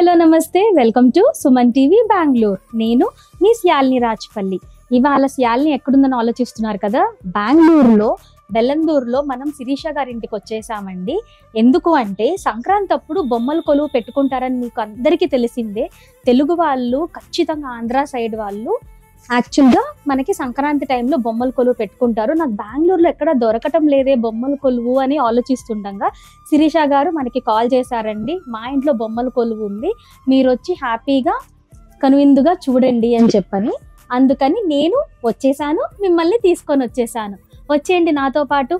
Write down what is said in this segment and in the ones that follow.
Hello namaste welcome to Suman TV Bengaluru నేను మీ శాలిని రాజ్పల్లి ఇవాళ శాలిని ఎక్కడుందని ఆలోచిస్తున్నారు కదా బెంగళూరులో బెల్లందూరులో మనం శిరీష గారి ఇంటికి వచ్చేసామండి ఎందుకు అంటే సంక్రాంతి అప్పుడు బొమ్మల కొలువు పెట్టుకుంటారని మీకు అందరికీ తెలిసిందే తెలుగు వాళ్ళు ఖచ్చితంగా ఆంధ్ర సైడ్ వాళ్ళు యాక్చువల్గా మనకి సంక్రాంతి టైంలో బొమ్మల కొలువు పెట్టుకుంటారు నాకు బెంగళూరులో ఎక్కడ దొరకటం లేదే బొమ్మల కొలువు అని ఆలోచిస్తుండగా శిరీష గారు మనకి కాల్ చేశారండి మా ఇంట్లో బొమ్మల కొలువు ఉంది మీరు వచ్చి హ్యాపీగా కనువిందుగా చూడండి అని చెప్పని అందుకని నేను వచ్చేసాను మిమ్మల్ని తీసుకొని వచ్చేసాను వచ్చేయండి నాతో పాటు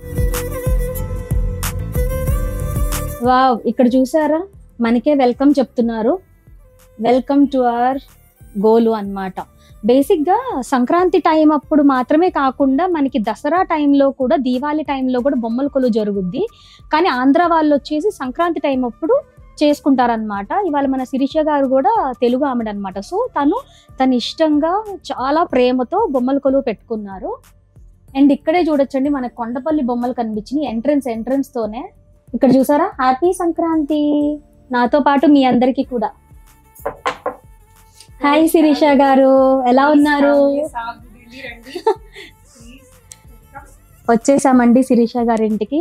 వావ్ ఇక్కడ చూసారా మనకే వెల్కమ్ చెప్తున్నారు వెల్కమ్ టు అవర్ గోలు అన్నమాట బేసిక్గా సంక్రాంతి టైం అప్పుడు మాత్రమే కాకుండా మనకి దసరా టైంలో కూడా దీవాళి టైంలో కూడా బొమ్మల కొలువు జరుగుద్ది కానీ ఆంధ్ర వాళ్ళు వచ్చేసి సంక్రాంతి టైం అప్పుడు చేసుకుంటారనమాట ఇవాళ మన శిరీష గారు కూడా తెలుగు ఆమెడ అనమాట సో తను తన ఇష్టంగా చాలా ప్రేమతో బొమ్మల కొలువు పెట్టుకున్నారు అండ్ ఇక్కడే చూడొచ్చండి మన కొండపల్లి బొమ్మలు కనిపించినాయి ఎంట్రన్స్ ఎంట్రన్స్ తోనే ఇక్కడ చూసారా హ్యాపీ సంక్రాంతి నాతో పాటు మీ అందరికీ కూడా హాయ్ శిరీష గారు ఎలా ఉన్నారు వచ్చేసామండి శిరీష గారి ఇంటికి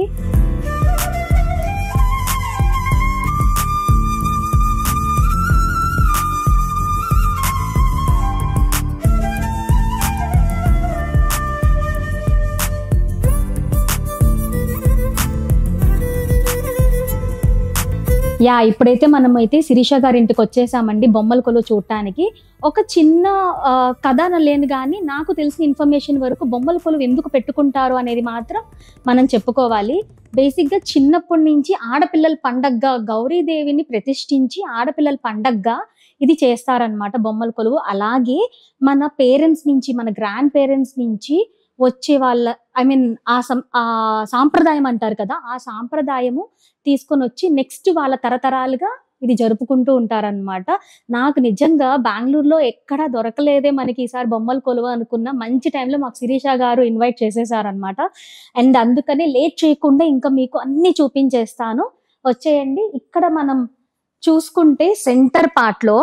యా ఇప్పుడైతే మనం అయితే శిరీష గారి ఇంటికి వచ్చేసామండి బొమ్మల కొలువు చూడటానికి ఒక చిన్న ఆ, కథ లేని కానీ నాకు తెలిసిన ఇన్ఫర్మేషన్ వరకు బొమ్మల కొలువు ఎందుకు పెట్టుకుంటారు అనేది మాత్రం మనం చెప్పుకోవాలి బేసిక్గా చిన్నప్పటి నుంచి ఆడపిల్లల పండగగా గౌరీదేవిని ప్రతిష్ఠించి ఆడపిల్లల పండగగా ఇది చేస్తారనమాట బొమ్మల కొలువు అలాగే మన పేరెంట్స్ నుంచి మన గ్రాండ్ పేరెంట్స్ నుంచి వచ్చే వాళ్ళ ఐ మీన్ ఆ సం ఆ సాంప్రదాయం అంటారు కదా ఆ సాంప్రదాయము తీసుకొని వచ్చి నెక్స్ట్ వాళ్ళ తరతరాలుగా ఇది జరుపుకుంటూ ఉంటారనమాట నాకు నిజంగా బెంగళూరులో ఎక్కడా దొరకలేదే మనకి ఈసారి బొమ్మల కొలువ అనుకున్న మంచి టైంలో మాకు శిరీష గారు ఇన్వైట్ చేసేసారనమాట అండ్ అందుకనే లేట్ చేయకుండా ఇంకా మీకు అన్ని చూపించేస్తాను వచ్చేయండి ఇక్కడ మనం చూసుకుంటే సెంటర్ పార్ట్లో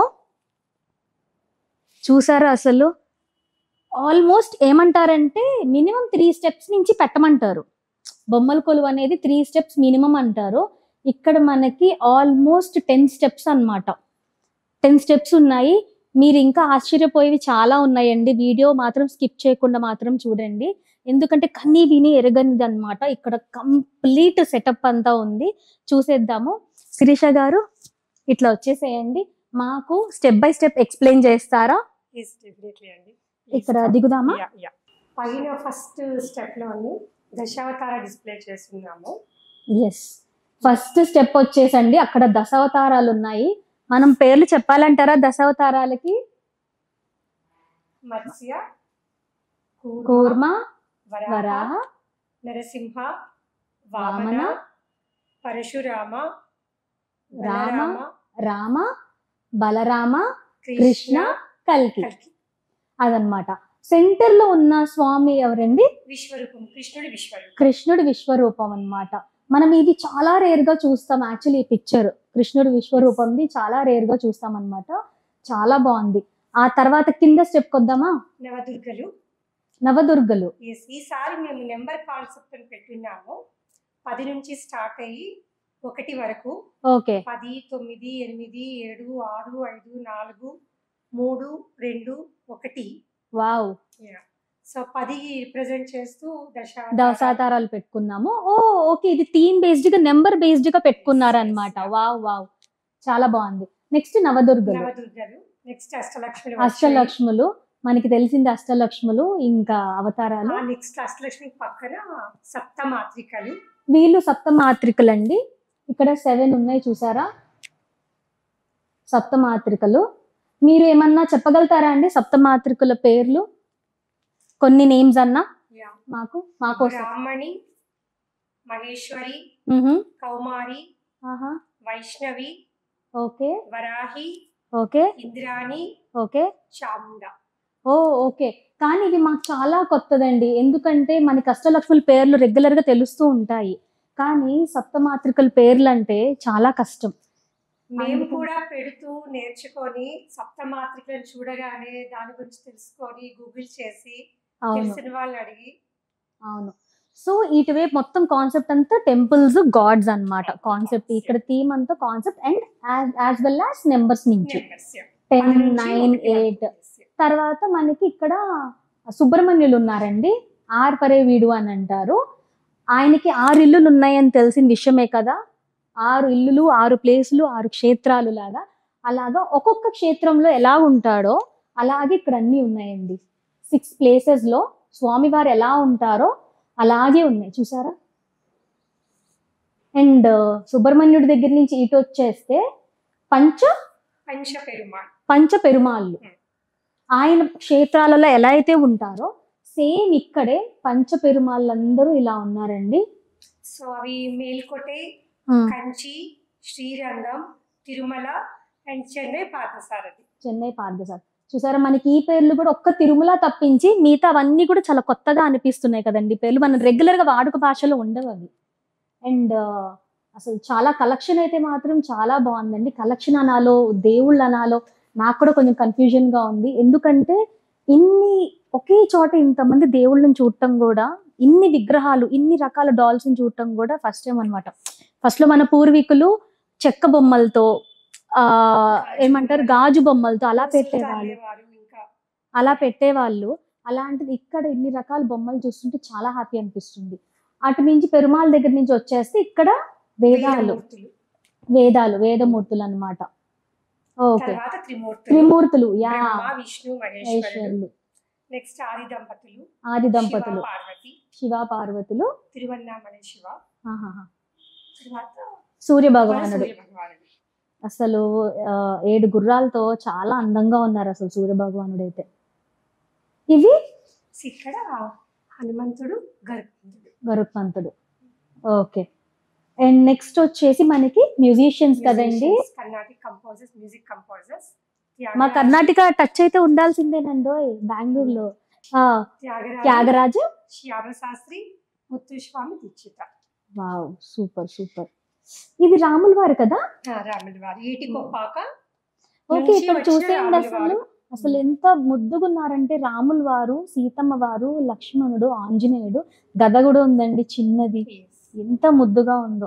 చూసారా అసలు ఆల్మోస్ట్ ఏమంటారంటే మినిమం త్రీ స్టెప్స్ నుంచి పెట్టమంటారు బొమ్మల కొలువు అనేది త్రీ స్టెప్స్ మినిమం అంటారు ఇక్కడ మనకి ఆల్మోస్ట్ టెన్ స్టెప్స్ అన్నమాట టెన్ స్టెప్స్ ఉన్నాయి మీరు ఇంకా ఆశ్చర్యపోయేవి చాలా ఉన్నాయండి వీడియో మాత్రం స్కిప్ చేయకుండా మాత్రం చూడండి ఎందుకంటే కన్నీ విని ఎరగనిది అనమాట ఇక్కడ కంప్లీట్ సెటప్ అంతా ఉంది చూసేద్దాము శిరీష గారు ఇట్లా వచ్చేసేయండి మాకు స్టెప్ బై స్టెప్ ఎక్స్ప్లెయిన్ చేస్తారా ఎస్ డెఫినెట్లీ అండి ఇక్కడ దిగుదామా యా యా పైన ఫస్ట్ స్టెప్ లోని దశావతార డిస్ప్లే చేస్తున్నాము ఎస్ ఫస్ట్ స్టెప్ వచ్చేసండి అక్కడ దశావతారాలు ఉన్నాయి మనం పేర్లు చెప్పాలంటారా దశావతారాలకి మత్స్య కూర్మ, కూర్మ వరాహ వరాహ నరసింహ వామన, వామన పరశురామ రామ, బలరామ, రామ బలరామ కృష్ణ కృష్ణ కల్కి కల్కి అదనమాట సెంటర్ లో ఉన్న స్వామి ఎవరండి విశ్వరూపం కృష్ణుడి విశ్వరూపం కృష్ణుడి విశ్వరూపం అన్నమాట మనం ఇది చాలా రేర్ గా చూస్తాం యాక్చువల్లీ ఈ పిక్చర్ కృష్ణుడి విశ్వరూపంది చాలా రేర్ గా చూస్తాం అన్నమాట చాలా బాగుంది ఆ తర్వాత కింద స్టెప్ కొద్దామా నవదుర్గలు నవదుర్గలు ఎస్ ఈసారి మేము నెంబర్ కాన్సెప్ట్ అని పెట్టున్నాము పది నుంచి స్టార్ట్ అయ్యి ఒకటి వరకు ఓకే పది తొమ్మిది ఎనిమిది ఏడు ఆరు ఐదు నాలుగు మూడు రెండు ఒకటి వావ్ సో పది రిప్రజెంట్ చేస్తూ దశ దశాతారాలు పెట్టుకున్నాము ఓ ఓకే ఇది థీమ్ బేస్డ్ గా నెంబర్ బేస్డ్ గా పెట్టుకున్నారనమాట వావ్ వావ్ చాలా బాగుంది నెక్స్ట్ నవదుర్గలు నవదుర్గలు నెక్స్ట్ అష్టలక్ష్మి అష్టలక్ష్ములు మనకి తెలిసింది అష్టలక్ష్ములు ఇంకా అవతారాలు నెక్స్ట్ అష్టలక్ష్మి పక్కన సప్తమాత్రికలు వీళ్ళు సప్తమాత్రికలు అండి ఇక్కడ సెవెన్ ఉన్నాయి చూసారా సప్తమాత్రికలు మీరు ఏమన్నా చెప్పగలుగుతారా అండి సప్తమాత్రికుల పేర్లు కొన్ని నేమ్స్ అన్నా మాకు మాకోసం బ్రాహ్మణి మహేశ్వరి మ్హూ. కౌమారి ఆహా Vaishnavi okay Varahi okay Indrani okay Chamunda oh okay కానీ ఇది మాకు చాలా కొత్తదండి ఎందుకంటే మనకి అష్టలక్ష్ముల పేర్లు రెగ్యులర్ గా తెలుస్తూ ఉంటాయి కానీ సప్తమాత్రికల పేర్లు అంటే చాలా కష్టం మేము అందుకని- కూడా పెడుతూ నేర్చుకొని సప్తమాత్రికలను చూడగానే దాని గురించి తెలుసుకొని గూగుల్ చేసి అవును తెలిసిన వాళ్ళని అడిగి అవును సో ఇటువైపు మొత్తం కాన్సెప్ట్ అంతా టెంపుల్స్ గాడ్స్ అన్నమాట కాన్సెప్ట్ ఇక్కడ థీమ్ అంతా concept and as well as numbers నుంచి members, yeah. టెన్ పది నుంచి నైన్ ఒకటి వరకు ఎయిట్ తెలుసు. తర్వాత మనకి ఇక్కడ సుబ్రహ్మణ్యులు ఉన్నారండి ఆర్పరే వీడు అని అంటారు ఆయనకి ఆరు ఇల్లులు ఉన్నాయని తెలిసిన విషయమే కదా ఆరు ఇల్లులు ఆరు ప్లేసులు ఆరు క్షేత్రాలు లాగా అలాగా ఒక్కొక్క క్షేత్రంలో ఎలా ఉంటాడో అలాగే ఇక్కడ అన్ని ఉన్నాయండి సిక్స్ ప్లేసెస్ లో స్వామివారు ఎలా ఉంటారో అలాగే ఉన్నాయి చూసారా అండ్ సుబ్రహ్మణ్యుడి దగ్గర నుంచి ఇటు వచ్చేస్తే పంచ పంచ పెరుమాళ్ పంచ పెరుమాళ్ళు Hmm. ఆయన క్షేత్రాలలో ఎలా అయితే ఉంటారో సేమ్ ఇక్కడే పంచ పెరుమాళ్ళందరూ ఇలా ఉన్నారండి సో అవి మేల్కోటే కంచి శ్రీరంగం తిరుమల అండ్ చెన్నై పార్థసారథి చెన్నై పార్థసార్ చూసారా మనకి ఈ పేర్లు కూడా ఒక్క తిరుమల తప్పించి మిగతా అవన్నీ కూడా చాలా కొత్తగా అనిపిస్తున్నాయి కదండి పేర్లు మనం రెగ్యులర్ గా వాడుక భాషలో ఉండవు అవి అండ్ అసలు చాలా కలెక్షన్ అయితే మాత్రం చాలా బాగుందండి కలెక్షన్ అనాలో దేవుళ్ళు అనాలో నాకు కూడా కొంచెం కన్ఫ్యూజన్ గా ఉంది ఎందుకంటే ఇన్ని ఒకే చోట ఇంతమంది దేవుళ్ళని చూడటం కూడా ఇన్ని విగ్రహాలు ఇన్ని రకాల డాల్స్ చూడటం కూడా ఫస్ట్ టైం అనమాట ఫస్ట్ లో మన పూర్వీకులు చెక్క బొమ్మలతో ఆ ఏమంటారు గాజు బొమ్మలతో అలా పెట్టేవాళ్ళు వారు ఇంకా అలా పెట్టేవాళ్ళు అలాంటిది ఇక్కడ ఇన్ని రకాల బొమ్మలు చూస్తుంటే చాలా హ్యాపీ అనిపిస్తుంది అటు నుంచి పెరుమాళ్ దగ్గర నుంచి వచ్చేస్తే ఇక్కడ వేదాలు వేదమూర్తులు. వేదాలు వేదమూర్తులు అన్నమాట ఓకే తర్వాత త్రిమూర్తులు త్రిమూర్తులు యా బ్రహ్మ విష్ణు మహేశ్వరుడు మహేశ్వరులు నెక్స్ట్ ఆది దంపతులు ఆది శివ, దంపతులు పార్వతి శివ పార్వతులు తిరువన్నామలై శివ ఆహాహా. తర్వాత సూర్య మన భగవానుడు సూర్య భగవానుడు అసలు ఆ, ఏడు గుర్రాలతో చాలా అందంగా ఉన్నారు అసలు సూర్య భగవానుడు అయితే ఇవి ఇక్కడ హనుమంతుడు గరుత్మంతుడు గరుత్మంతుడు ఓకే అండ్ నెక్స్ట్ వచ్చేసి మనకి మ్యూజిషియన్స్ కదండి కర్ణాటిక్ కంపోజర్స్ మ్యూజిక్ కంపోజర్స్ మా కర్ణాటక టచ్ అయితే ఉండాల్సిందేనండి బెంగళూరులో ఆ, Tyagaraja Tyagaraja Syama Sastri Muthuswami Dikshita wow super super ఇది రాముల వారు కదా ఆ, రాముల వారు ఏటి కొప్పాక ఓకే నుంచి ఇక్కడ వచ్చిన చూసేయండి రాముల అసలు వారు. అసలు ఎంత ముద్దుగున్నారంటే రాముల వారు సీతమ్మ వారు లక్ష్మణుడు ఆంజనేయుడు గద కూడా ఉందండి చిన్నది ఎంత ముద్దుగా ఉందో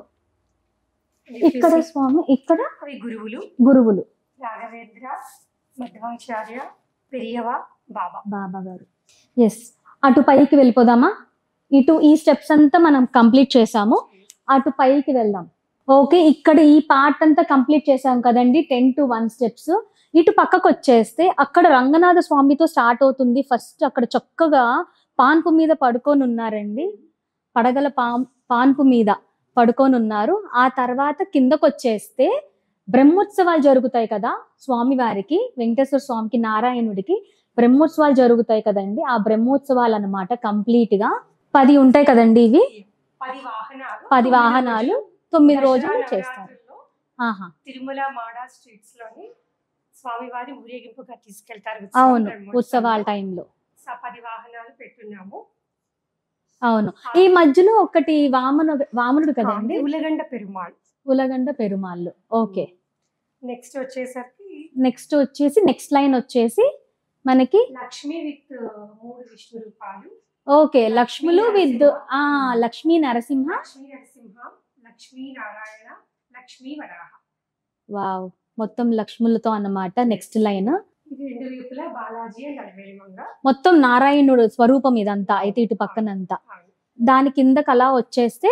ఇక్కడ స్వామి ఇక్కడ అవి గురువులు గురువులు రాఘవేంద్ర మధ్వాచార్య పెరియవ బాబా బాబా గారు ఎస్ అటు పైకి వెళ్ళిపోదామా ఇటు ఈ స్టెప్స్ అంతా మనం కంప్లీట్ చేసాము అటు పైకి వెళ్దాం ఓకే ఇక్కడ ఈ పార్ట్ అంతా కంప్లీట్ చేసాం కదండి టెన్ టు వన్ స్టెప్స్ ఇటు పక్కకు వచ్చేస్తే అక్కడ రంగనాథ స్వామితో స్టార్ట్ అవుతుంది ఫస్ట్ అక్కడ చక్కగా పాన్పు మీద పడుకొని ఉన్నారండి పడగల పాం పాన్పు మీద పడుకొని ఉన్నారు ఆ తర్వాత కిందకు వచ్చేస్తే బ్రహ్మోత్సవాలు జరుగుతాయి కదా స్వామి వారికి వెంకటేశ్వర స్వామికి నారాయణుడికి బ్రహ్మోత్సవాలు జరుగుతాయి కదండి ఆ బ్రహ్మోత్సవాలు అన్నమాట కంప్లీట్ గా పది ఉంటాయి కదండి ఇవి పది వాహనాలు పది వాహనాలు తొమ్మిది రోజులు దసరా చేస్తారు నవరాత్రుల్లో ఆహా తిరుమల మాడా స్ట్రీట్స్ లోని స్వామివారి ఊరేగింపుగా తీసుకెళ్తారు ఉత్సవం, అవును బ్రహ్మోత్సవంలో. ఉత్సవాల టైంలో సో పది వాహనాలు పెట్టున్నాము అవును ఈ మధ్యలో ఒకటి వామను వామనుడు కదండి ఉలగండ పెరుమాళ్ ఉలగండ పెరుమాళ్ళు ఓకే నెక్స్ట్ వచ్చేసరికి నెక్స్ట్ వచ్చేసి నెక్స్ట్ లైన్ వచ్చేసి మనకి లక్ష్మి విత్ మూడు విష్ణు రూపాలు ఓకే లక్ష్ములు విత్ ఆ లక్ష్మీ నరసింహ లక్ష్మీ నరసింహ లక్ష్మీ నారాయణ లక్ష్మీ వరాహ వావ్ మొత్తం లక్ష్ములతో అన్నమాట నెక్స్ట్ లైన్ ఇది రెండు వైపులా బాలాజీ అండ్ అలవేలిమంగ మొత్తం నారాయణుడు స్వరూపం ఇదంతా అయితే ఇటు పక్కనంతా దాని కిందకి అలా వచ్చేస్తే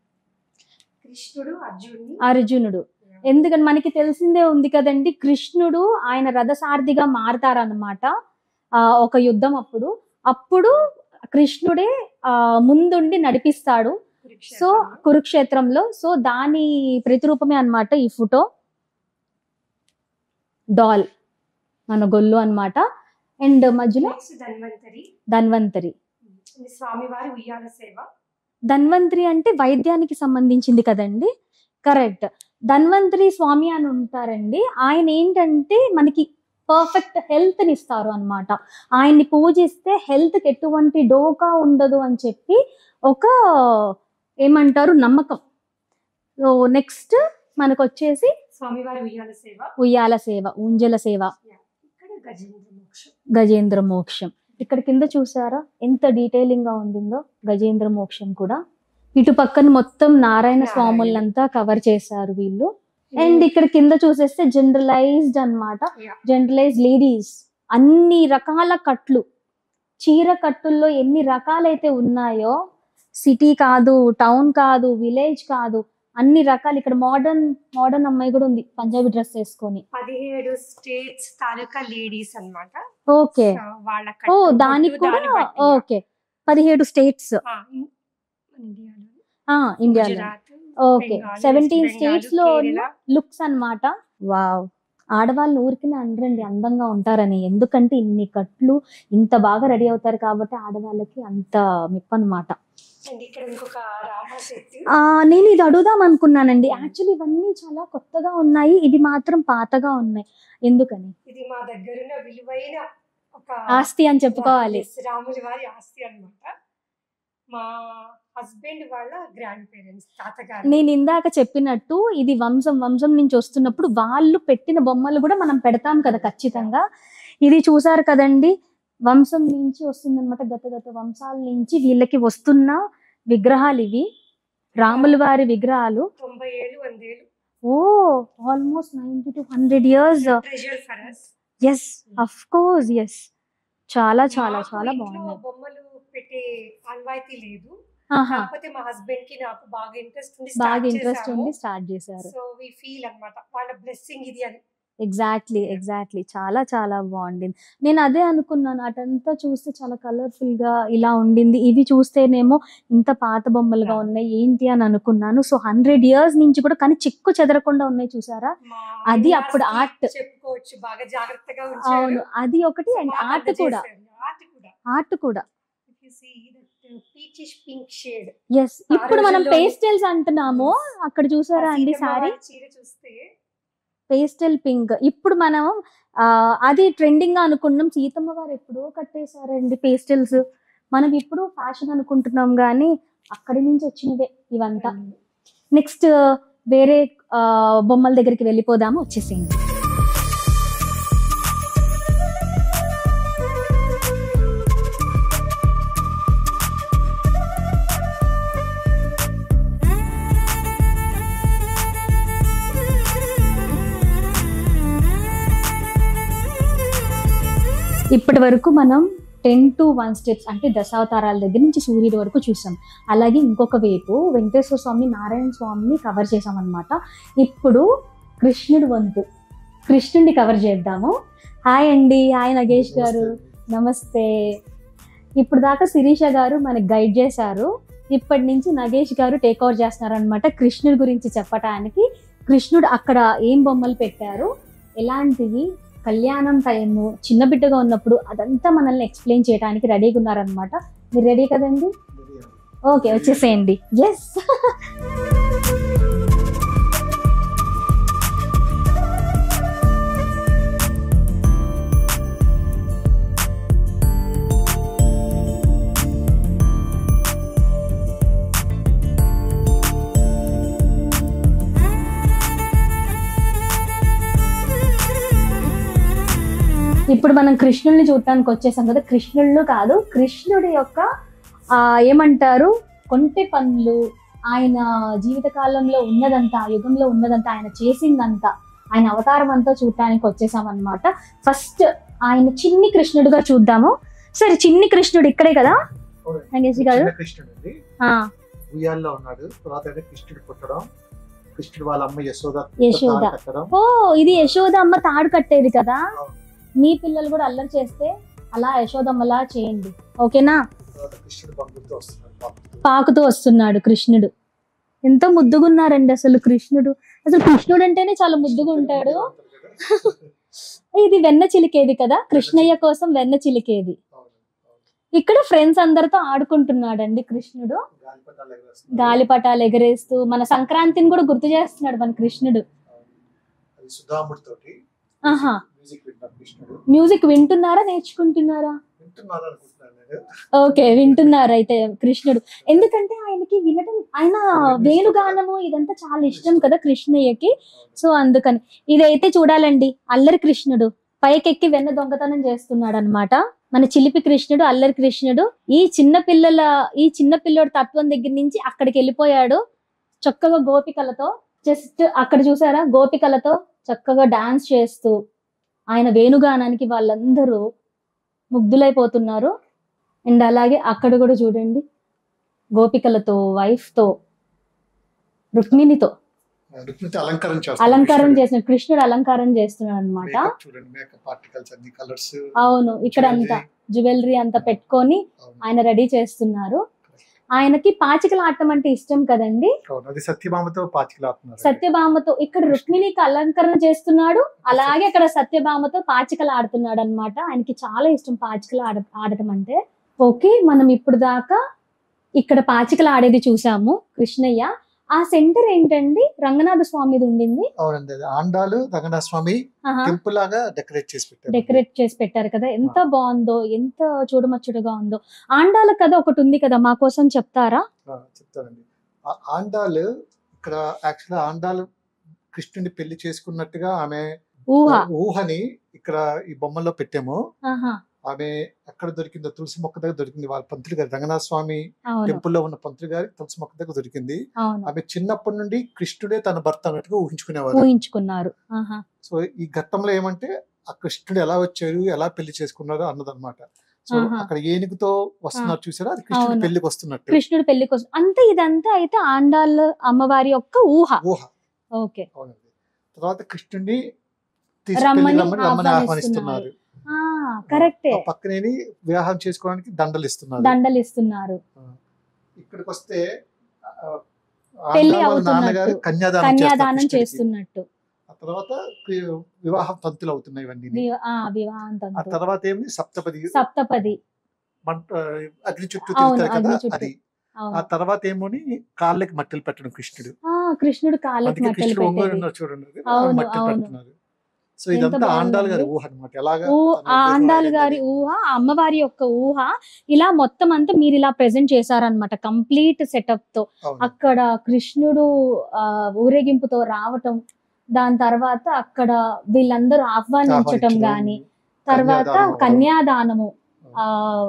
కృష్ణుడు అర్జునుడిని అర్జునుడు ఎందుకంటే మనకి తెలిసిందే ఉంది కదండి కృష్ణుడు ఆయన రథసారథిగా మారతారన్నమాట ఆ ఒక యుద్ధం అప్పుడు అప్పుడు కృష్ణుడే ఆ ముందుండి నడిపిస్తాడు సో కురుక్షేత్రంలో. కురుక్షేత్రంలో సో దాని ప్రతిరూపమే అన్నమాట ఈ ఫోటో డాల్ మన గొల్లు అన్నమాట అండ్ మధ్యలో నెక్స్ట్ ధన్వంతరి ధన్వంతరి ఇది స్వామివారి ఉయ్యాల సేవ ధన్వంతరి అంటే వైద్యానికి సంబంధించింది కదండి కరెక్ట్ ధన్వంతరి స్వామి అని ఉంటారండి ఆయన ఏంటంటే మనకి పర్ఫెక్ట్ హెల్త్ ని ఇస్తారు అనమాట ఆయన్ని పూజిస్తే హెల్త్ కి ఎటువంటి డోకా ఉండదు అని చెప్పి ఒక ఏమంటారు నమ్మకం సో నెక్స్ట్ మనకు వచ్చేసి సో స్వామివారి ఉయ్యాల సేవ ఉయ్యాల సేవ ఉంజల సేవ ఇక్కడ గజేంద్ర మోక్షం గజేంద్ర మోక్షం ఇక్కడ కింద చూసారా ఎంత డీటెయిలింగ్ గా ఉండిందో గజేంద్ర మోక్షం కూడా ఇటు పక్కన మొత్తం నారాయణ నారాయణ. స్వాములంతా కవర్ చేశారు వీళ్ళు అండ్ ఇక్కడ కింద చూసేస్తే జనరలైజ్డ్ అన్నమాట Yeah. జనరలైజ్ లేడీస్ అన్ని రకాల కట్లు చీర కట్టుల్లో ఎన్ని రకాలైతే ఉన్నాయో సిటీ కాదు టౌన్ కాదు విలేజ్ కాదు అన్ని రకాలు ఇక్కడ మోడర్న్ మోడర్న్ అమ్మాయి కూడా ఉంది పంజాబీ డ్రెస్ వేసుకొని పదిహేడు స్టేట్స్ తాలూకా లేడీస్ అన్నమాట ఓకే సో వాళ్ళ ఓ కట్టు, దానికి బొట్టు, కూడా దాన్ని బట్టి. ఓకే పదిహేడు స్టేట్స్ ఆ, ఇన్- ఇండియాలో ఇండియాలో Gujarat okay Bengal, seventeen West Bengal, states లో కేరళ. లుక్స్ అన్నమాట వావ్ ఆడవాళ్ళు ఊరికినే అనరండి అందంగా ఉంటారని ఎందుకంటే ఇన్ని కట్లు ఇంత బాగా రెడీ అవుతారు కాబట్టి ఆడవాళ్ళకి అంత మెప్పు అనమాట అండ్ ఇక్కడ ఇంకొక రామ సెట్ నేను ఇది అడుగుదాం అనుకున్నానండి యాక్చువల్లీ ఇవన్నీ చాలా కొత్తగా ఉన్నాయి ఇవి మాత్రం పాతగా ఉన్నాయి ఎందుకని ఇది మా దగ్గరున్న విలువైన ఒక ఆస్తి అని చెప్పుకోవాలి Yes, రాముల వారి ఆస్తి అన్నమాట మా హస్బెండ్ వాళ్ళ గ్రాండ్ పేరెంట్స్ తాతగారు నేను ఇందాక చెప్పినట్టు ఇది వంశం వంశం నుంచి వస్తున్నప్పుడు వాళ్ళు పెట్టిన బొమ్మలు కూడా మనం పెడతాం కదా ఖచ్చితంగా ఇది చూసారు కదండి వంశం నుంచి వస్తుందన్నమాట గత గత వంశాల నుంచి వీళ్ళకి వస్తున్న విగ్రహాలు ఇవి రాముల వారి విగ్రహాలు తొంభై ఏళ్ళు వందేళ్ళు oh almost ninety to hundred years treasure for us yes of course yes చాలా చాలా చాలా బాగున్నాయి బొమ్మలు పెట్టే అన్వాయితీ లేదు ఆహా కాకపోతే మా హస్బెండ్ కి నాకు బాగా ఇంట్రెస్ట్ ఉంది బాగా ఇంట్రెస్ట్ ఉంది స్టార్ట్ చేశారు సో వి ఫీల్ అన్నమాట వాళ్ళ బ్లెస్సింగ్ ఇది అని ఎగ్జాక్ట్లీ ఎగ్జాక్ట్లీ చాలా చాలా బాగుండింది నేను అదే అనుకున్నాను అటంతా చూస్తే చాలా కలర్ఫుల్ గా ఇలా ఉండింది ఇవి చూస్తేనేమో ఇంత పాత బొమ్మలుగా ఉన్నాయి ఏంటి అని అనుకున్నాను సో హండ్రెడ్ ఇయర్స్ నుంచి కూడా కానీ చిక్కు చెదరకుండా ఉన్నాయి చూసారా మా అది in-laws అప్పుడు కి art. చెప్పుకోవచ్చు బాగా జాగ్రత్తగా అవును ఉంచారు అది ఒకటి అండ్ ఆర్ట్ కూడా ఆర్ట్ కూడా ఆర్ట్ కూడా if you see that uh, peachish pink shade yes ఇప్పుడు మనం రోజుల్లో- పేస్టల్స్ అంటున్నాము అక్కడ చూసారా ఆ అండి సీతమ్మ సారీ వారి చీర చూస్తే పేస్టల్ పింక్ ఇప్పుడు మనం ఆ, అది ట్రెండింగ్ గా అనుకున్నాం సీతమ్మ వారు ఎప్పుడో కట్టేశారండి పేస్టల్స్ మనం ఇప్పుడు ఫ్యాషన్ అనుకుంటున్నాం కానీ అక్కడి నుంచి వచ్చినవే ఇవంతా నెక్స్ట్ వేరే ఆ, బొమ్మల దగ్గరికి వెళ్ళిపోదాము వచ్చేసేయండి ఇప్పటి వరకు మనం టెన్ టు వన్ స్టెప్స్ అంటే దశావతారాల దగ్గర నుంచి సూర్యుడి వరకు చూసాం అలాగే ఇంకొక వైపు వెంకటేశ్వర స్వామి నారాయణ స్వామిని కవర్ చేసాం అనమాట ఇప్పుడు కృష్ణుడు వంతు కృష్ణుడిని కవర్ చేద్దాము హాయ్ అండి హాయ్ నగేష్ గారు నమస్తే ఇప్పుడు దాకా శిరీష గారు మనకి గైడ్ చేశారు ఇప్పటి నుంచి నగేష్ గారు టేక్ ఓవర్ చేస్తున్నారు అనమాట కృష్ణుడి గురించి చెప్పటానికి కృష్ణుడు అక్కడ ఏం బొమ్మలు పెట్టారు ఎలాంటివి కళ్యాణం టైము చిన్న బిడ్డగా ఉన్నప్పుడు అదంతా మనల్ని ఎక్స్ప్లెయిన్ చేయడానికి రెడీగా ఉన్నారనమాట మీరు రెడీ కదండి ఓకే వచ్చేసేయండి ఎస్ ఇప్పుడు మనం కృష్ణుడిని చూడటానికి వచ్చేసాం కదా కృష్ణుళ్ళు కాదు కృష్ణుడి యొక్క ఆ, ఏమంటారు కొంటె పనులు ఆయన జీవిత కాలంలో ఉన్నదంతా ఆ యుగంలో ఉన్నదంతా ఆయన చేసిందంతా ఆయన అవతారం అంతా చూడటానికి వచ్చేసాం అనమాట ఫస్ట్ ఆయన చిన్ని కృష్ణుడిగా చూద్దాము సరే చిన్ని కృష్ణుడు ఇక్కడే కదా నాగేష్ గారు చిన్న కృష్ణుడు అండి ఆ, ఉయ్యాల్లో ఉన్నాడు తర్వాత అంటే కృష్ణుడు పుట్టడం కృష్ణుడు వాళ్ళ అమ్మ యశోద యశోద తాళి కట్టడం ఓ ఇది యశోద అమ్మ తాడు కట్టేది కదా అవును. మీ పిల్లలు కూడా అల్లరి చేస్తే అలా యశోదమ్మలా చేయండి ఓకేనా తర్వాత కృష్ణుడు బంధువులతో వస్తున్నాడు పాపతో. పాకుతూ వస్తున్నాడు కృష్ణుడు ఎంతో ముద్దుగున్నారండి అసలు కృష్ణుడు అసలు కృష్ణుడు అంటేనే చాలా ముద్దుగా ఉంటాడు ఇది వెన్న చిలికేది కదా కృష్ణయ్య కోసం వెన్న చిలికేది అవును, అవును. ఇక్కడ ఫ్రెండ్స్ అందరితో ఆడుకుంటున్నాడండి కృష్ణుడు గాలిపటాలు ఎగరేస్తున్నాడు. గాలిపటాలు ఎగరేస్తూ మన సంక్రాంతిని కూడా గుర్తు చేస్తున్నాడు మన కృష్ణుడు అవును. అది సుధాముడితోటి ఆహా. మ్యూజిక్ వింటున్నాడు కృష్ణుడు మ్యూజిక్ వింటున్నారా నేర్చుకుంటున్నారా వింటున్నారు అనుకుంటున్నాను నేను ఓకే వింటున్నారు అయితే కృష్ణుడు ఎందుకంటే ఆయనకి ఆయనకి వినటం ఆయన వేణుగానము ఇదంతా చాలా ఇష్టం కదా కృష్ణయ్యకి సో అందుకని ఇదైతే చూడాలండి అల్లరి కృష్ణుడు పైకెక్కి వెన్న దొంగతనం చేస్తున్నాడు అనమాట మన చిలిపి కృష్ణుడు అల్లరి కృష్ణుడు ఈ చిన్న పిల్లల ఈ చిన్న పిల్లోడు తత్వం దగ్గర నుంచి అక్కడికి వెళ్ళిపోయాడు చక్కగా గోపికలతో జస్ట్ అక్కడ చూసారా గోపికలతో చక్కగా డాన్స్ చేస్తూ ఆయన వేణుగానానికి వాళ్ళందరూ ముగ్ధులైపోతున్నారు అండ్ అలాగే అక్కడ కూడా చూడండి గోపికలతో వైఫ్ తో రుక్మిణితో రుక్మిణితో అలంకారం చేస్తారు అలంకారం కృష్ణుడు. చేసిన కృష్ణుడు అలంకారం చేస్తున్నాడు అనమాట Makeup చూడండి మేకప్ ఆర్టికల్స్ అన్ని కలర్స్ అవును ఇక్కడ అంతా జ్యువెలరీ అంతా పెట్టుకొని ఆయన రెడీ చేస్తున్నారు ఆయనకి పాచికల ఆడటం అంటే ఇష్టం కదండి అది సత్యభామతో పాచికలాడుతున్నారు సత్యభామతో ఇక్కడ రుక్మిణికి అలంకరణ చేస్తున్నాడు అలాగే అక్కడ సత్యభామతో పాచికలు ఆడుతున్నాడు అనమాట ఆయనకి చాలా ఇష్టం పాచికలు ఆడ ఆడటం అంటే ఓకే మనం ఇప్పుడు దాకా ఇక్కడ పాచికలు ఆడేది చూసాము కృష్ణయ్య ఆ సెంటర్ ఏంటండి రంగనాథ స్వామిది ఉండింది అవునండి అది ఆండాలు రంగనాథ స్వామి ఆహా. టెంపుల్ లాగా డెకరేట్ చేసి పెట్టారు డెకరేట్ చేసి పెట్టారు కదా ఎంత బాగుందో ఎంత చూడమచ్చుడుగా ఉందో ఆండాల కథ ఒకటి ఉంది కదా మా కోసం చెప్తారా ఆ, చెప్తానండి ఆ ఆండాలు ఇక్కడ యాక్చువల్ ఆండాలు కృష్ణుని పెళ్లి చేసుకున్నట్టుగా ఆమె ఊహ ఊహని ఇక్కడ ఈ బొమ్మల్లో పెట్టాము ఆహా ఆమె ఎక్కడ దొరికిందో తులసి మొక్క దగ్గర దొరికింది వాళ్ళ పంతులు గారు రంగనాథ స్వామి అవును టెంపుల్లో ఉన్న పంతులు గారి తులసి మొక్క దగ్గర దొరికింది అవును ఆమె చిన్నప్పటి నుండి కృష్ణుడే తన భర్త అన్నట్టుగా ఊహించుకునేవారు ఊహించుకున్నారు ఆహా సో ఈ ఘట్టంలో ఏమంటే ఆ కృష్ణుడు ఎలా వచ్చారు ఎలా పెళ్లి చేసుకున్నారు అన్నదన్నమాట సో ఆహా. అక్కడ ఏనుగుతో వస్తున్నారు చూసారా అది కృష్ణుడు అవును. పెళ్లికి వస్తున్నట్టు కృష్ణుడు పెళ్లి కోసం అంతే ఇదంతా అయితే ఆండాళ్ళ అమ్మవారి యొక్క ఊహ ఊహ ఓకే అవునండి తర్వాత కృష్ణుడిని తీసుకెళ్లి రమ్మని రమ్మని రమ్మని ఆహ్వానిస్తున్నారు. ఆహ్వానిస్తున్నారు ఆ కరెక్టే ఆ పక్కనేని వివాహం చేసుకోవడానికి దండలు ఇస్తున్నారు దండలు ఇస్తున్నారు ఇక్కడికి వస్తే ఆ, పెళ్లి ఆంధ్రా వాళ్ళ అవుతున్నట్టు. నాన్నగారు కన్యాదానం కన్యాదానం చేస్తారు కృష్ణుడికి. చేస్తున్నట్టు ఆ తర్వాత వి- వివాహం తంతులు అవుతున్నాయి ఇవన్నీ వి- ఆ వివాహం ఆ తంతు తర్వాత ఏమి సప్తపది సప్తపది మంట అగ్ని చుట్టూ అవును, తిరుగుతారు కదా అగ్ని చుట్టూ. అది ఆ అవును తర్వాత ఏమోని కాళ్ళకి మట్టెలు పెట్టడం కృష్ణుడు ఆ కృష్ణుడు కాళ్ళకి అందుకే మట్టలు కృష్ణుడు ఒంగోలు పెట్టేది ఉన్నారు చూడండి అది. అవును, మట్టెలు అవును. పెడుతున్నారు సో ఎంత ఇదంతా ఆండాల్ గారి బాగుందండి. ఊహ అనమాట ఎలాగా ఊ తన ఆ ఉద్దేశం ఆండాల్ అయ్యింది గారి అది. ఊహ ఆ అమ్మవారి యొక్క ఊహ ఇలా మొత్తం అంతా మీరు ఇలా ప్రెజెంట్ చేశారనమాట కంప్లీట్ సెటప్ తో అవును. అక్కడ కృష్ణుడు ఆ ఊరేగింపుతో రావటం దాని తర్వాత అక్కడ వీళ్ళందరూ ఆహ్వానించటం ఆహ్వానించడం, గాని తర్వాత కన్యాదానం కన్యాదానము ఆ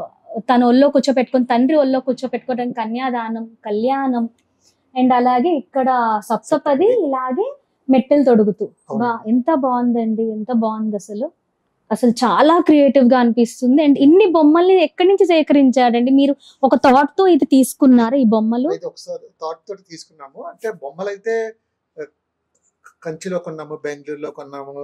తన ఒళ్ళో కూర్చోపెట్టుకొని తండ్రి ఒళ్ళో కూర్చోపెట్టుకోవడం కన్యాదానం కళ్యాణం అండ్ అలాగే ఇక్కడ సప్తపది ఇలాగే మెట్టెలు తొడుగుతూ అవును. బా ఎంత బాగుందండి ఎంత బాగుంది అసలు అసలు చాలా క్రియేటివ్ గా అనిపిస్తుంది అండ్ ఇన్ని బొమ్మల్ని ఎక్కడి నుంచి సేకరించారండి మీరు ఒక థాట్ తో ఇది తీసుకున్నారా ఈ బొమ్మలు అయితే ఒకసారి థాట్ తోటి తీసుకున్నాము అంటే బొమ్మలు అయితే ఆ, కంచిలో కొన్నాము బెంగళూరులో కొన్నాము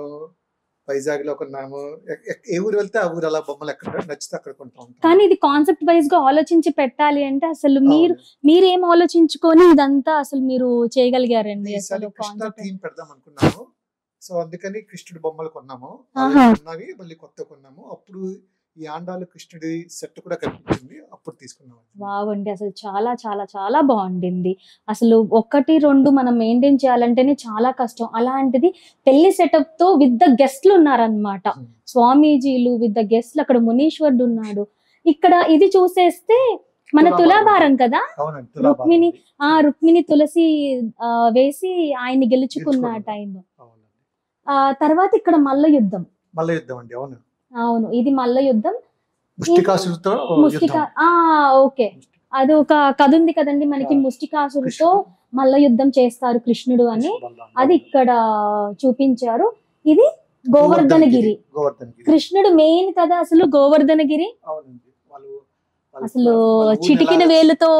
వైజాగ్ లో కొన్నాము ఎ- ఎ- ఏ ఊరు వెళ్తే ఆ ఊరు అలా బొమ్మలు ఎక్కడ నచ్చితే అక్కడ కొంటా ఉంటాం కానీ ఇది కాన్సెప్ట్ వైజ్ గా ఆలోచించి పెట్టాలి అంటే అసలు మీరు అవును. మీరేం ఆలోచించుకొని ఇదంతా అసలు మీరు చేయగలిగారండి ఈసారి అసలు కృష్ణ కాన్సెప్ట్ థీమ్ పెడదాం అనుకున్నాము సో అందుకని కృష్ణుడి బొమ్మలు కొన్నాము ఆహా. అవి ఉన్నవి మళ్ళీ కొత్త కొన్నాము అప్పుడు ఈ ఆండాలు కృష్ణుడి సెట్ కూడా కనిపించింది అప్పుడు తీసుకున్నాము బాగుండి అసలు చాలా చాలా చాలా బాగుండింది అసలు ఒకటి రెండు మనం మెయింటైన్ చేయాలంటేనే చాలా కష్టం అలాంటిది పెళ్లి సెటప్ తో విత్ ద గెస్ట్లు ఉన్నారనమాట Hmm. స్వామీజీలు విత్ ద గెస్ట్లు అక్కడ మునీశ్వరుడు ఉన్నాడు ఇక్కడ ఇది చూసేస్తే మన తులాభారం. తులాభారం కదా అవునండి తులాభారం రుక్మిణి ఉంది. ఆ రుక్మిణి తులసి ఆ, వేసి ఆయన్ని గెలుచుకున్న గెలుచుకున్నాడు. టైం అవునండి ఆ తర్వాత ఇక్కడ మల్ల యుద్ధం మల్ల యుద్ధం అండి అవును అవును ఇది మల్ల యుద్ధం ముష్టికాసులతో ముష్టిక యుద్ధం ఆ ఓకే అది ఒక కథ ఉంది కదండి మనకి ఆ, ముష్టికాసురుతో కృష్ణుడు, మల్ల యుద్ధం చేస్తారు కృష్ణుడు అని కృష్ణ బలరాముడు. అది ఇక్కడ చూపించారు ఇది గోవర్ధనగిరి గోవర్ధనగిరి కృష్ణుడు మెయిన్ కదా అసలు గోవర్ధనగిరి అవునండి వాళ్ళు వాళ్ళు- అసలు వాళ్ళ ఊరు చిటికిన ఎలా- వేలుతో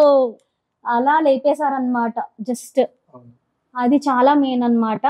అలా లేపేశారనమాట జస్ట్ అవును. అది చాలా మెయిన్ అన్నమాట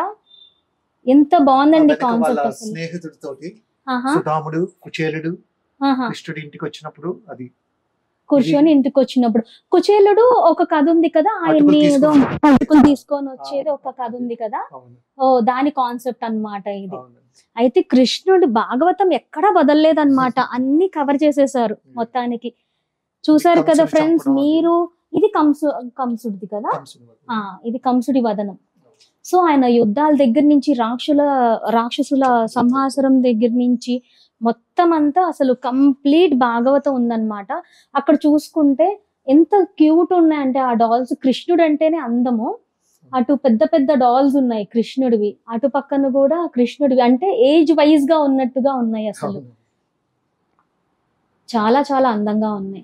ఎంత బాగుందండి వెనక వాళ్ళ కాన్సెప్ట్ అసలు స్నేహితుడితోటి ఆహా, సుధాముడు కుచేలుడు ఆహా. కృష్ణుడి ఇంటికి వచ్చినప్పుడు అది కూర్చొని ఇంటికి వచ్చినప్పుడు కుచేలుడు ఒక కథ ఉంది కదా ఆయన్ని అటుకులు ఏదో తీసుకొని- అటుకులు తీసుకొని వచ్చేది ఒక కథ ఉంది కదా అవును ఓ దాని కాన్సెప్ట్ అన్నమాట ఇది అవును అయితే కృష్ణుడు భాగవతం ఎక్కడా వదలలేదన్నమాట అన్ని కవర్ చేసేసారు మొత్తానికి చూసారు కదా కంసుని ఫ్రెండ్స్ చంపడం అది. మీరు ఇది కంసు కంసుడిది కదా కంసుని వధ. ఆ ఇది కంసుడి వదనం సో ఆయన యుద్ధాల దగ్గర నుంచి రాక్షుల రాక్షసుల సంహాసనం దగ్గర నుంచి మొత్తం అంతా అసలు కంప్లీట్ భాగవతం ఉందన్నమాట అక్కడ చూసుకుంటే ఎంత క్యూట్ ఉన్నాయంటే ఆ డాల్స్ కృష్ణుడు అంటేనే అందము అటు పెద్ద పెద్ద డాల్స్ ఉన్నాయి కృష్ణుడివి అటు పక్కన కూడా కృష్ణుడివి అంటే ఏజ్ వైజ్ గా ఉన్నట్టుగా ఉన్నాయి అసలు అవును. చాలా చాలా అందంగా ఉన్నాయి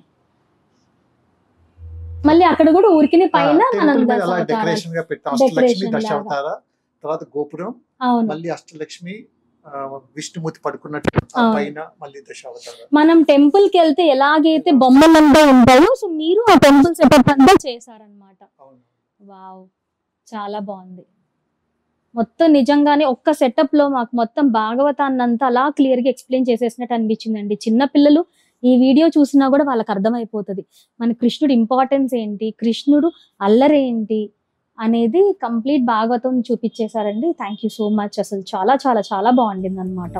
మళ్ళీ అక్కడ కూడా ఊరికినే పైన ఆ, మనం టెంపుల్ మీద అలా దశావతారాలు. డెకరేషన్ గా పెట్టాం అష్టలక్ష్మి Decoration లాగా. దశావతార తర్వాత గోపురం అవును మళ్ళీ అష్టలక్ష్మి ఆ, విష్ణుమూర్తి పడుకున్నట్టు ఆ అవును. పైన మళ్ళీ దశావతార మనం టెంపుల్ కి వెళ్తే ఎలాగైతే బొమ్మలు అంతా ఉంటాయో సో మీరు ఆ టెంపుల్ సెటప్ అంతా చేశారనమాట అవును వావ్ చాలా బాగుంది మొత్తం నిజంగానే ఒక్క సెటప్ లో మాకు మొత్తం భాగవతాన్ని అంతా అలా క్లియర్ గా ఎక్స్ప్లెయిన్ చేసేసినట్టు అనిపించిందండి చిన్న పిల్లలు ఈ వీడియో చూసినా కూడా వాళ్ళకి అర్థమైపోతుంది మన కృష్ణుడు ఇంపార్టెన్స్ ఏంటి కృష్ణుడు అల్లరేంటి అనేది కంప్లీట్ భాగవతం చూపించేశారండి థ్యాంక్ యూ సో మచ్ అసలు చాలా చాలా చాలా బాగుండింది అనమాట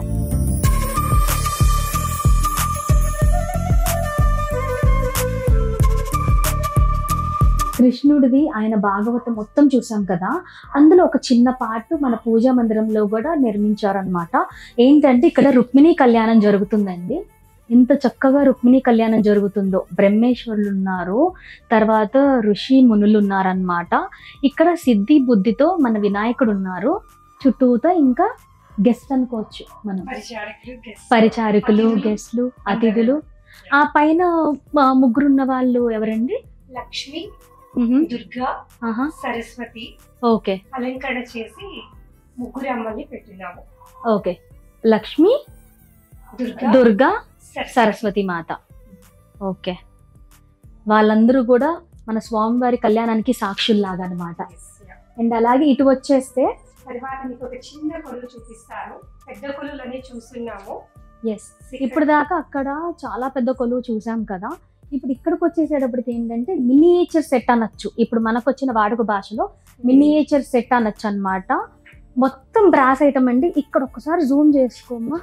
కృష్ణుడిది ఆయన భాగవతం మొత్తం చూసాం కదా అందులో ఒక చిన్న పార్ట్ మన పూజా మందిరంలో కూడా నిర్మించారనమాట ఏంటంటే ఇక్కడ రుక్మిణీ కళ్యాణం జరుగుతుందండి ఎంత చక్కగా రుక్మిణీ కళ్యాణం జరుగుతుందో బ్రహ్మేశ్వరులు ఉన్నారు తర్వాత ఋషి మునులు ఉన్నారనమాట ఇక్కడ సిద్ధి బుద్ధితో మన వినాయకుడు ఉన్నారు చుట్టూతో ఇంకా గెస్ట్ అనుకోవచ్చు మనం పరిచారకులు guests. పరిచారికులు అతిథులు. గెస్ట్లు అతిథులు ఆ పైన ఆ, ముగ్గురున్న వాళ్ళు ఎవరండి లక్ష్మి మ్హూ. దుర్గా ఆహా సరస్వతి ఓకే అలంకరణ చేసి ముగ్గురు అమ్మల్ని పెట్టినాము ఓకే లక్ష్మి దుర్గా దుర్గా సరస్వతి. సరస్వతి మాత ఓకే వాళ్ళందరూ కూడా మన స్వామివారి కళ్యాణానికి సాక్షుల్లాగా అనమాట Yes, yeah. అండ్ అలాగే ఇటు వచ్చేస్తే తర్వాత మీకు ఒక చిన్న కొలువు చూపిస్తాను పెద్ద కొలువులన్నీ చూస్తున్నాము ఎస్ ఇప్పుడు దాకా అక్కడ చాలా పెద్ద కొలువు చూసాం కదా ఇప్పుడు ఇక్కడికి వచ్చేసేటప్పటికి ఏంటంటే మినియేచర్ సెట్ అనొచ్చు ఇప్పుడు మనకు వచ్చిన వాడుక భాషలో మినియేచర్ సెట్ అనొచ్చు అన్నమాట మొత్తం బ్రాస్ ఐటమ్ అండి ఇక్కడ ఒక్కసారి జూమ్ చేసుకోమ్మా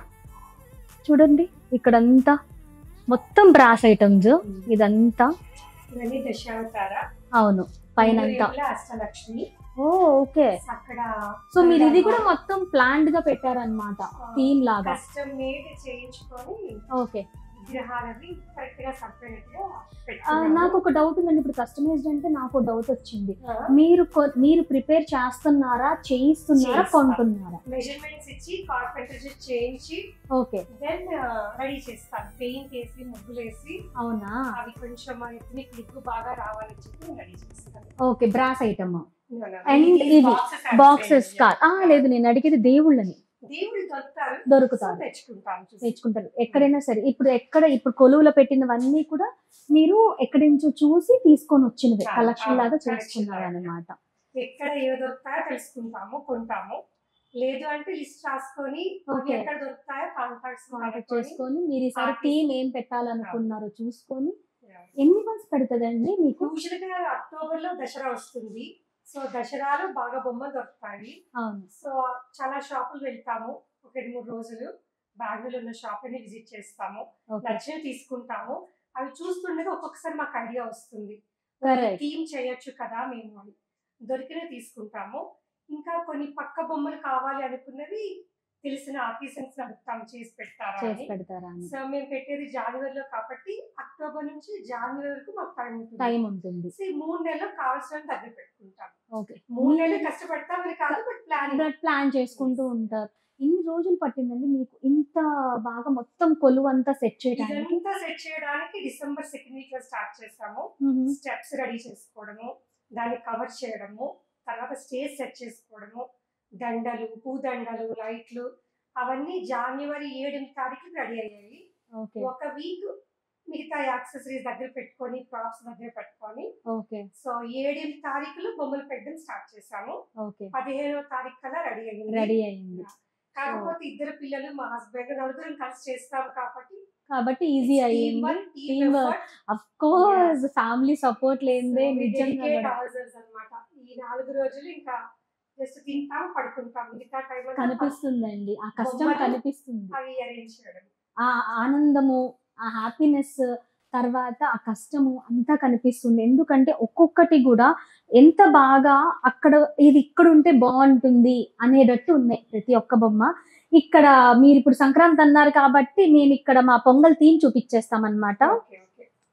చూడండి ఇక్కడంతా మొత్తం బ్రాస్ ఐటమ్స్ ఇదంతా ఇవన్నీ దశావతార అవును పైన మూడు అంతా వైపులా అష్టలక్ష్మి ఓ ఓకే అక్కడ సో మీరు ఇది కూడా మొత్తం ప్లాన్డ్ గా పెట్టారనమాట థీమ్ లాగా కస్టమ్ మేడ్ చేయించుకొని ఓకే విగ్రహాలవి కరెక్ట్ గా సపరేట్ గా ఆ, పెట్టుకున్నాము. నాకు ఒక డౌట్ ఉందండి ఇప్పుడు కస్టమైజ్డ్ అంటే నాకు డౌట్ వచ్చింది ఆ, మీరు కొ- మీరు ప్రిపేర్ చేస్తున్నారా చేయిస్తున్నారా చేయిస్తాం. కొంటున్నారా మెజర్మెంట్స్ ఇచ్చి కార్పెంటర్ చేయించి ఓకే దెన్ రెడీ చేస్తాను పెయింట్ వేసి ముగ్గులు వేసి అవునా అవి కొంచెం ఎత్నిక్ లుక్ బాగా రావాలని చెప్పి రెడీ చేస్తాను okay brass item No, no, And these ఇవి boxes are boxes same, car yeah. లేదు నేను అడిగేది దేవుళ్ళని దేవుళ్ళు దొరుకుతారు దొరుకుతారు. So తెచ్చుకుంటాం చూసి. తెచ్చుకుంటారు ఎక్కడైనా సరే ఇప్పుడు ఎక్కడ ఇప్పుడు కొలువులో పెట్టినవన్నీ కూడా మీరు ఎక్కడి నుంచో చూసి తీసుకొని వచ్చినవే చాలా, కలెక్షన్ లాగా collection చేసుకున్నారు లాగా. అనమాట ఎక్కడ ఏవి దొరుకుతాయో తెలుసుకుంటాము కొంటాము లేదు అంటే లిస్ట్ రాసుకొని అవి Okay. ఎక్కడ దొరుకుతాయో కాంటాక్ట్స్ కాంటాక్ట్ చేసుకొని మీరు ఈసారి Artist. థీమ్ ఏం పెట్టాలనుకున్నారో చూసుకొని Yeah. ఎన్ని మంత్స్ పడుతుందండి మీకు యూజువల్ గా అక్టోబర్ లో దసరా వస్తుంది సో దసరాలో బాగా బొమ్మలు దొరుకుతాయి అవును సో చాలా షాపులు వెళ్తాము ఒక రెండు మూడు రోజులు బెంగళూరు ఉన్న షాప్ ని విజిట్ చేస్తాము ఓకే నచ్చిన తీసుకుంటాము అవి చూస్తుండగా ఒక్కొక్కసారి మాకు ఐడియా వస్తుంది Correct. థీమ్ చేయొచ్చు కదా మేము అని దొరికిన తీసుకుంటాము ఇంకా కొన్ని పక్క బొమ్మలు కావాలి అనుకున్నవి తెలిసిన ఆర్టిసన్స్ అడుగుతాము చేసి పెడతారా చేసి అని పెడతారా అని సో మేము పెట్టేది జనవరిలో కాబట్టి అక్టోబర్ నుంచి జనవరి వరకు మాకు టైం ఉంటుంది టైం ఉంటుంది సో ఈ మూడు నెలలు కావాల్సిన దగ్గర పెట్టుకుంటాం ఓకే మూడు నెలలు కష్టపడతామని కాదు బట్ ప్లాన్ ప్లాన్ చేసుకుంటూ ఉంటారు ఇన్ని రోజులు పట్టిందండి మీకు ఇంత బాగా మొత్తం కొలువు అంతా సెట్ చేయడానికి ఇదంతా సెట్ చేయడానికి డిసెంబర్ సెకండ్ వీక్ లో స్టార్ట్ చేస్తాము మ్మ్. స్టెప్స్ రెడీ చేసుకోవడము దాన్ని కవర్ చేయడము తర్వాత స్టేజ్ సెట్ చేసుకోవడము దండలు పూదండలు లైట్లు అవన్నీ జనవరి ఏడెనిమిది తారీఖు రెడీ అయ్యాయి ఓకే ఒక వీక్ మిగతా యాక్సెసరీస్ దగ్గర పెట్టుకొని ప్రాప్స్ దగ్గర పెట్టుకొని ఓకే సో ఏడెనిమిది తారీఖులో బొమ్మలు పెట్టడం స్టార్ట్ చేసాము ఓకే పదిహేనవ తారీఖు కల్లా రెడీ అయ్యింది రెడీ అయింది కాకపోతే ఇద్దరు పిల్లలు మా హస్బెండ్ నలుగురం కలిసి చేస్తాం కాబట్టి కాబట్టి ఈజీ అయ్యింది Team work. Of course family support లేనిదే నిజంగా కూడా అన్నమాట ఈ నాలుగు రోజులు ఇంకా జస్ట్ తింటాం పడుకుంటాం మిగతా టైం కనిపిస్తుందండి ఆ కష్టం బొమ్మలు. కనిపిస్తుంది అవి అరేంజ్ చేయడం ఆ ఆనందము ఆ హ్యాపీనెస్ తర్వాత ఆ కష్టము అంతా కనిపిస్తుంది ఎందుకంటే ఒక్కొక్కటి కూడా ఎంత బాగా అక్కడ ఇది ఇక్కడ ఉంటే బాగుంటుంది అనేటట్టు ఉన్నాయి ప్రతి ఒక్క బొమ్మ ఇక్కడ మీరు ఇప్పుడు సంక్రాంతి అన్నారు కాబట్టి నేను ఇక్కడ మా పొంగల్ థీమ్ చూపించేస్తాం అనమాట ఓకే ఓకే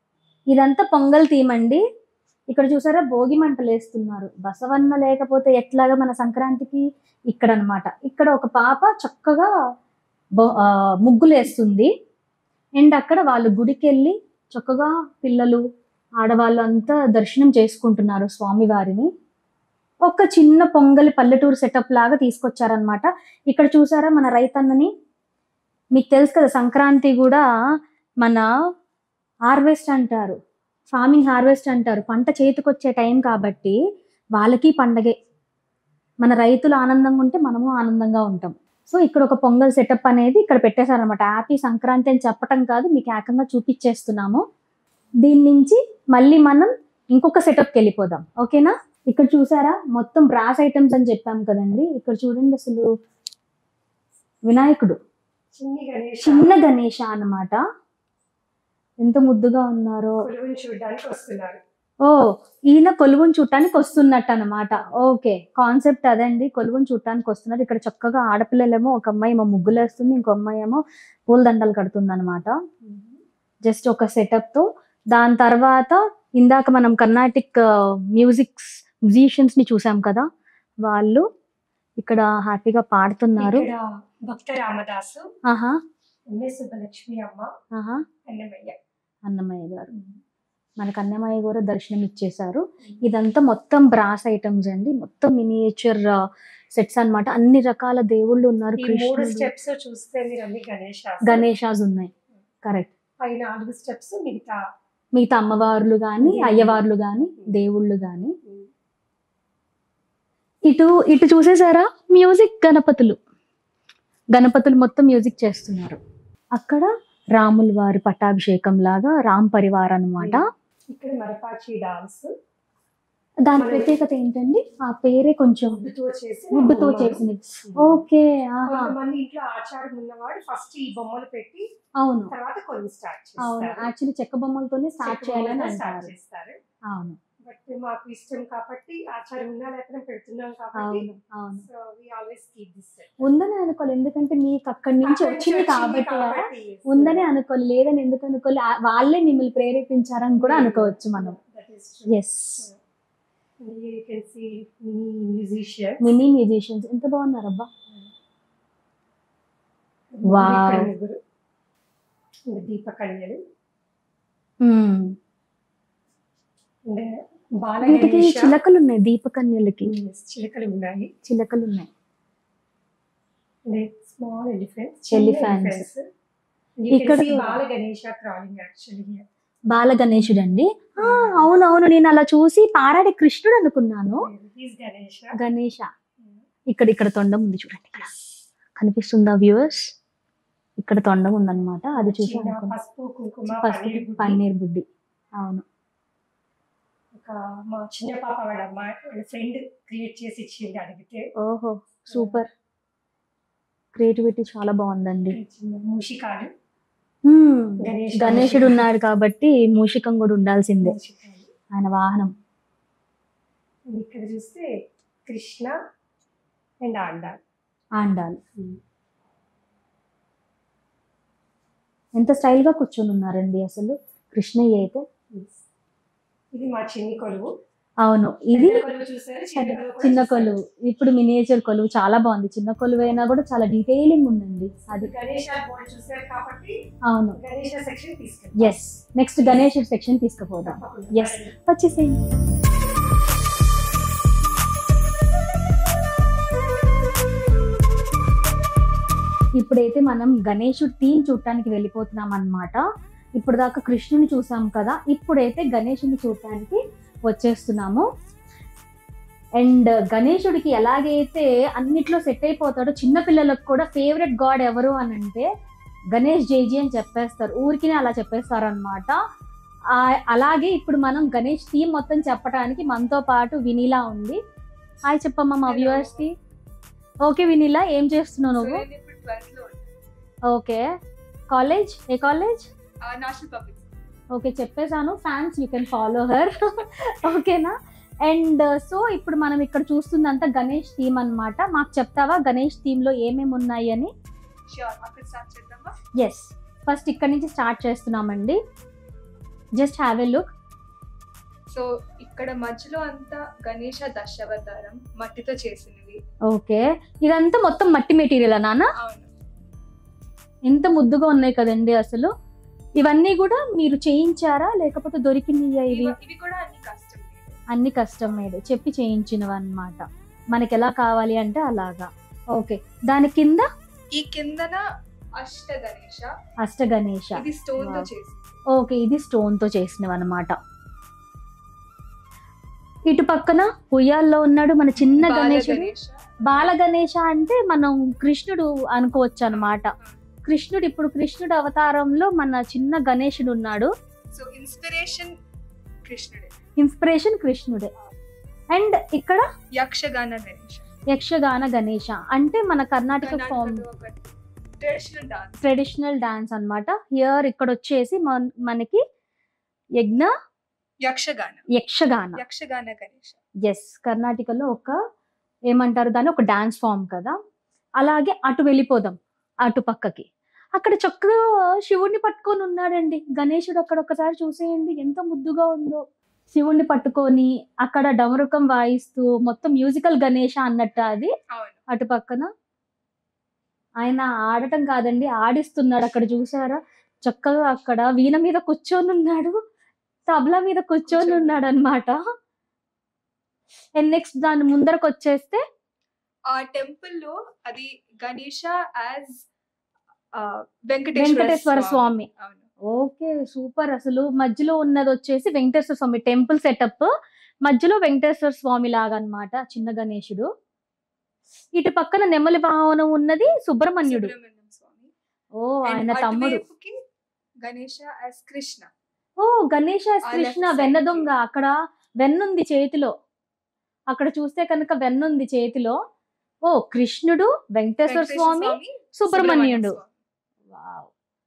ఇదంతా పొంగల్ థీమ్ అండి ఇక్కడ చూసారా భోగి మంటలు వేస్తున్నారు బసవన్న లేకపోతే ఎట్లాగా మన సంక్రాంతికి ఇక్కడ అన్నమాట ఇక్కడ ఒక పాప చక్కగా బొ- ఆ, ముగ్గులు వేస్తుంది అండ్ అక్కడ వాళ్ళు గుడికి వెళ్ళి చక్కగా పిల్లలు ఆడవాళ్ళు అంతా దర్శనం చేసుకుంటున్నారు స్వామివారిని ఒక చిన్న పొంగలి పల్లెటూరు సెటప్ లాగా తీసుకొచ్చారనమాట ఇక్కడ చూసారా మన రైతన్నని మీకు తెలుసు కదా సంక్రాంతి కూడా మన హార్వెస్ట్ అంటారు ఫార్మింగ్ హార్వెస్ట్ అంటారు పంట చేతికొచ్చే టైం కాబట్టి వాళ్ళకి పండగే మన రైతులు ఆనందంగా ఉంటే మనము ఆనందంగా ఉంటాం సో ఇక్కడ ఒక పొంగల్ సెటప్ అనేది ఇక్కడ పెట్టేశారనమాట హ్యాపీ సంక్రాంతి అని చెప్పటం కాదు మీకు ఏకంగా చూపించేస్తున్నాము దీని నుంచి మళ్ళీ మనం ఇంకొక సెటప్కి వెళ్ళిపోదాం ఓకేనా ఇక్కడ చూసారా మొత్తం బ్రాస్ ఐటమ్స్ అని చెప్పాం కదండి ఇక్కడ చూడండి అసలు వినాయకుడు చిన్ని గణేష్ చిన్న గణేష అన్నమాట ఎంత ముద్దుగా ఉన్నారో కొలువుని చూడడానికి వస్తున్నారు ఓ ఈయన కొలువుని చూడటానికి వస్తున్నట్టు అనమాట ఓకే కాన్సెప్ట్ అదండి కొలువుని చూడటానికి వస్తున్నారు ఇక్కడ చక్కగా ఆడపిల్లలేమో ఒక అమ్మాయి ఏమో ముగ్గులు వేస్తుంది ఇంకో అమ్మాయి ఏమో పూలదండలు కడుతుంది అనమాట జస్ట్ ఒక సెటప్ తో దాని తర్వాత ఇందాక మనం కర్ణాటిక్ మ్యూజిక్ మ్యూజిషియన్స్ ని చూసాం కదా వాళ్ళు ఇక్కడ హ్యాపీగా పాడుతున్నారు ఇక్కడ భక్త రామదాసు ఆహా ఎంఎస్ సుబ్బలక్ష్మి అమ్మ ఆహా అన్నమయ్య అన్నమయ్య గారు మనకు అన్నమయ్య కూడా దర్శనం ఇచ్చేశారు ఇదంతా మొత్తం బ్రాస్ ఐటమ్స్ అండి మొత్తం మినియేచర్ సెట్స్ అన్నమాట అన్ని రకాల దేవుళ్ళు ఉన్నారు ఈ మూడు కృష్ణుడు స్టెప్స్ చూస్తే మీరు అన్ని గణేష్ గణేషాస్ ఉన్నాయి కరెక్ట్ పై నాలుగు స్టెప్స్ మిగతా మిగతా అమ్మవార్లు గాని దేవుళ్ళు. అయ్యవార్లు గాని దేవుళ్ళు గాని ఇటు ఇటు చూసేసారా మ్యూజిక్ గణపతులు గణపతులు మొత్తం మ్యూజిక్ చేస్తున్నారు అక్కడ రాముల వారి పట్టాభిషేకం లాగా రామ్ పరివార్ అన్నమాట ఇక్కడ మరపాచి డాన్స్ దాని మరి- ప్రత్యేకత ఏంటండి ఆ పేరే కొంచెం ముగ్గుతో చేసి ముగ్గుతో చేసింది ఓకే ఆహా కొంతమంది ఇంట్లో ఆచారం ఉన్నవాడు ఫస్ట్ ఈ బొమ్మలు పెట్టి అవును తర్వాత కొన్ని స్టార్ట్ అవును చేస్తారు యాక్చువల్లీ చెక్క బొమ్మలతోనే స్టార్ట్ చెక్క చేయాలని బొమ్మలతో start అంటారు చేస్తారు అవును బట్ మాకు ఇష్టం కాబట్టి ఆచారం ఉన్నా లేకపోతే పెడుతున్నాం కాబట్టి అవును అవును so we always keep this ఉందని అనుకోవాలి ఎందుకంటే మీకు అక్కడి నుంచి వచ్చింది కాబట్టి ఉందని అనుకోవాలి లేదని ఎందుకు అనుకోవాలి ఆ- వాళ్ళే మిమ్మల్ని ప్రేరేపించారని కూడా అనుకోవచ్చు మనం yes you can see musician mini musicians ఎంత బాగున్నారబ్బా Wow. ముగ్గురు దీపకన్యలు మ్మ్. బాల వీటికి గణేష చిలకలు ఉన్నాయి దీపకన్యలకి చిలకలు ఉన్నాయి చిలకలు ఉన్నాయి స్మాల్ ఎలిఫెంట్స్ Elephants. ఇక్కడ ఇక్కడ చూడు. బాల గణేష క్రాలింగ్ యాక్చువల్లీ బాల గణేశుడు అండి ఆ, అవును అవును నేను అలా చూసి పారాడే కృష్ణుడు అనుకున్నాను ఈస్ గణేష గణేష ఇక్కడ ఇక్కడ తొండం ఉంది చూడండి ఇక్కడ కనిపిస్తుందా వ్యూవర్స్ ఇక్కడ తొండం ఉందన్నమాట అది చూసి చిన్న అనుకున్నా పసుపు కుంకుమ పసుపు పన్నీర్ బుడ్డి. పన్నీర్ బుడ్డి అవును ఒక మా చిన్న పాప వాళ్ళ అమ్మాయి వాళ్ళ ఫ్రెండ్ క్రియేట్ చేసి ఇచ్చింది అడిగితే ఓహో సూపర్ క్రియేటివిటీ చాలా బాగుందండి చిన్న మూషికాలు మ్మ్. గణేష్ గణేశుడు ఉన్నాడు కాబట్టి మూషికం కూడా ఉండాల్సిందే మూషికాలు ఆయన వాహనం ఇక్కడ చూస్తే కృష్ణ అండ్ ఆండాల్ ఆండాలు ఎంత స్టైల్ గా కూర్చొని ఉన్నారండి అసలు కృష్ణయ్య అయితే ఇది మా చిన్ని కొలువు అవును ఇది పెద్ద కొలువు చూసారు చిన్న కొలువు కూడా చిన్న చూసారు. కొలువు ఇప్పుడు మినియేచర్ కొలువు చాలా బాగుంది చిన్న కొలువు అయినా కూడా చాలా డీటెయిలింగ్ ఉందండి అది గణేష బోర్డు చూసారు కాబట్టి అవును గణేష సెక్షన్ తీసుకెళ్ళి ఎస్ నెక్స్ట్ గణేష్ సెక్షన్ తీసుకుపోదాం Yes. వచ్చేసేయండి ఇప్పుడైతే మనం గణేశుడు థీమ్ చూడటానికి వెళ్ళిపోతున్నాం అన్నమాట ఇప్పుడు దాకా కృష్ణుని చూసాం కదా ఇప్పుడైతే గణేశుని చూడటానికి వచ్చేస్తున్నాము అండ్ గణేశుడికి ఎలాగైతే అన్నిట్లో సెట్ అయిపోతాడో చిన్న పిల్లలకు కూడా ఫేవరెట్ గాడ్ ఎవరు అని అంటే గణేష్ జేజీ అని చెప్పేస్తారు ఊరికినే అలా చెప్పేస్తారు అనమాట అలాగే ఇప్పుడు మనం గణేష్ థీమ్ మొత్తం చెప్పడానికి మనతో పాటు వినీలా ఉంది హాయ్ చెప్పమ్మా మా Hello. వ్యూవర్స్ కి ఓకే వినీలా ఏం చేస్తున్నావు So, నువ్వు నేను ఇప్పుడు 12th లో ఉన్నా. ఓకే కాలేజ్ ఏ కాలేజ్ ఆ, నేషనల్ పబ్లిక్ ఓకే చెప్పేశాను fans you can follow her ఓకేనా అండ్ సో ఇప్పుడు మనం ఇక్కడ చూస్తుందంతా గణేష్ థీమ్ అన్నమాట మాకు చెప్తావా గణేష్ థీమ్ లో ఏమేమి ఉన్నాయి అని షూర్ అక్కడ స్టార్ట్ చేద్దామా ఎస్ ఫస్ట్ ఇక్కడ నుంచి స్టార్ట్ చేస్తున్నామండి just have a look so ఇక్కడ మధ్యలో అంతా గణేష దశావతారం మట్టితో చేసినవి ఓకే ఇదంతా మొత్తం మట్టి మెటీరియల్ నాన్న అవును ఎంత ముద్దుగా ఉన్నాయి కదండి అసలు ఇవన్నీ కూడా మీరు చేయించారా లేకపోతే దొరికినాయా ఇవి ఇవి ఇవి కూడా అన్ని కష్టం అన్ని కస్టమ్ మేడ్ చెప్పి చేయించినవి అన్నమాట మనకి ఎలా కావాలి అంటే అలాగా ఓకే దాని కింద ఈ కిందన అష్ట గణేష అష్ట గణేష ఇది స్టోన్ తో Wow. చేసి ఓకే ఇది స్టోన్ తో చేసినవి అనమాట ఇటు పక్కన ఉయ్యాల్లో ఉన్నాడు మన చిన్న బాల గణేశుడు గణేష బాల గణేష అంటే మనం కృష్ణుడు అనుకోవచ్చు అనమాట కృష్ణుడు ఇప్పుడు కృష్ణుడు అవతారంలో మన చిన్న గణేశుడు ఉన్నాడు సో ఇన్స్పిరేషన్ కృష్ణుడే ఇన్స్పిరేషన్ కృష్ణుడే అండ్ ఇక్కడ యక్షగాన గణేష యక్షగాన గణేష అంటే మన కర్ణాటక ఫామ్ కర్ణాటకలో ఒక ట్రెడిషనల్ డాన్స్ ట్రెడిషనల్ డాన్స్ అన్నమాట హియర్ ఇక్కడ వచ్చేసి మన- మనకి యజ్ఞ యక్షగాన యక్షగాన యక్షగాన గణేష ఎస్ కర్ణాటకలో ఒక ఏమంటారు దాన్ని ఒక డాన్స్ ఫామ్ కదా అలాగే అటు వెళ్ళిపోదాం అటు పక్కకి అక్కడ చక్కగా శివుణ్ణి పట్టుకొని ఉన్నాడండి గణేశుడు అక్కడ ఒకసారి చూసేయండి ఎంత ముద్దుగా ఉందో శివుణ్ణి పట్టుకొని అక్కడ డమరుకం వాయిస్తూ మొత్తం మ్యూజికల్ గణేష అన్నట్టు అది అవును అటు పక్కన ఆయన ఆడటం కాదండి ఆడిస్తున్నాడు అక్కడ చూసారా చక్కగా అక్కడ వీణ మీద కూర్చొని ఉన్నాడు తబలా మీద కూర్చొని కూర్చొని. ఉన్నాడు అనమాట అండ్ నెక్స్ట్ దాని ముందరకు వచ్చేస్తే ఆ టెంపుల్ లో అది గణేష యాజ్ వెంకటేశ్వర వెంకటేశ్వర స్వామి అవును ఓకే సూపర్ అసలు మధ్యలో ఉన్నది వచ్చేసి వెంకటేశ్వర స్వామి టెంపుల్ సెటప్ మధ్యలో వెంకటేశ్వర స్వామి లాగా అన్నమాట చిన్న గణేశుడు ఇటు పక్కన నెమలి వాహనం ఉన్నది సుబ్రహ్మణ్యుడు సుబ్రహ్మణ్యం స్వామి ఓ And ఆయన తమ్ముడు అటువైపుకి గణేష యాజ్ కృష్ణ ఓ గణేష ఆ కృష్ణ left వెన్న side కి. దొంగ అక్కడ వెన్నుంది చేతిలో అక్కడ చూస్తే కనుక వెన్నుంది చేతిలో ఓ కృష్ణుడు వెంకటేశ్వర స్వామి సుబ్రహ్మణ్యుడు స్వామి. వావ్.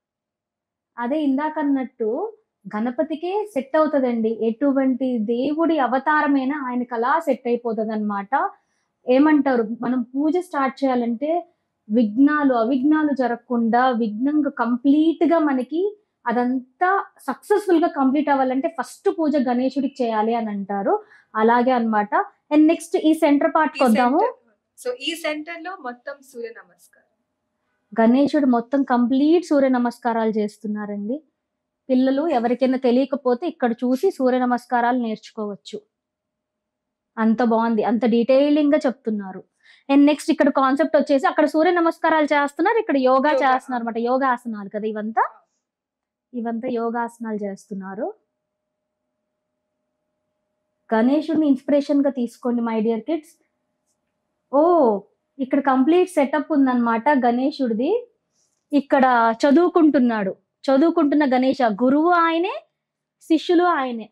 అదే ఇందాక అన్నట్టు గణపతికే సెట్ అవుతుందండి ఎటువంటి దేవుడి అవతారమైనా ఆయనకు అలా సెట్ అయిపోతుంది అనమాట ఏమంటారు మనం పూజ స్టార్ట్ చేయాలంటే విఘ్నాలు అవిఘ్నాలు జరగకుండా విఘ్నంగా కంప్లీట్ గా మనకి అదంతా సక్సెస్ఫుల్ గా కంప్లీట్ అవ్వాలంటే ఫస్ట్ పూజ గణేశుడికి చేయాలి అని అంటారు అలాగే అన్నమాట అండ్ నెక్స్ట్ ఈ సెంటర్ పార్ట్ ఈ వద్దాము center- సో ఈ సెంటర్ లో మొత్తం సూర్య నమస్కారం గణేశుడు మొత్తం కంప్లీట్ సూర్య నమస్కారాలు చేస్తున్నారండి పిల్లలు ఎవరికైనా తెలియకపోతే ఇక్కడ చూసి సూర్య నమస్కారాలు నేర్చుకోవచ్చు అంత బాగుంది అంత డీటెయిలింగ్ గా చెప్తున్నారు అండ్ నెక్స్ట్ ఇక్కడ కాన్సెప్ట్ వచ్చేసి అక్కడ సూర్య నమస్కారాలు చేస్తున్నారు ఇక్కడ యోగా యోగా. చేస్తున్నారు అనమాట యోగాసనాలు కదా ఇవంతా ఇవంతా యోగాసనాలు చేస్తున్నారు గణేశుడిని ఇన్స్పిరేషన్ గా తీసుకోండి మై డియర్ కిడ్స్ ఓ ఇక్కడ కంప్లీట్ సెటప్ ఉందన్నమాట గణేశుడిది ఇక్కడ చదువుకుంటున్నాడు చదువుకుంటున్న గణేష గురువు ఆయనే శిష్యులు ఆయనే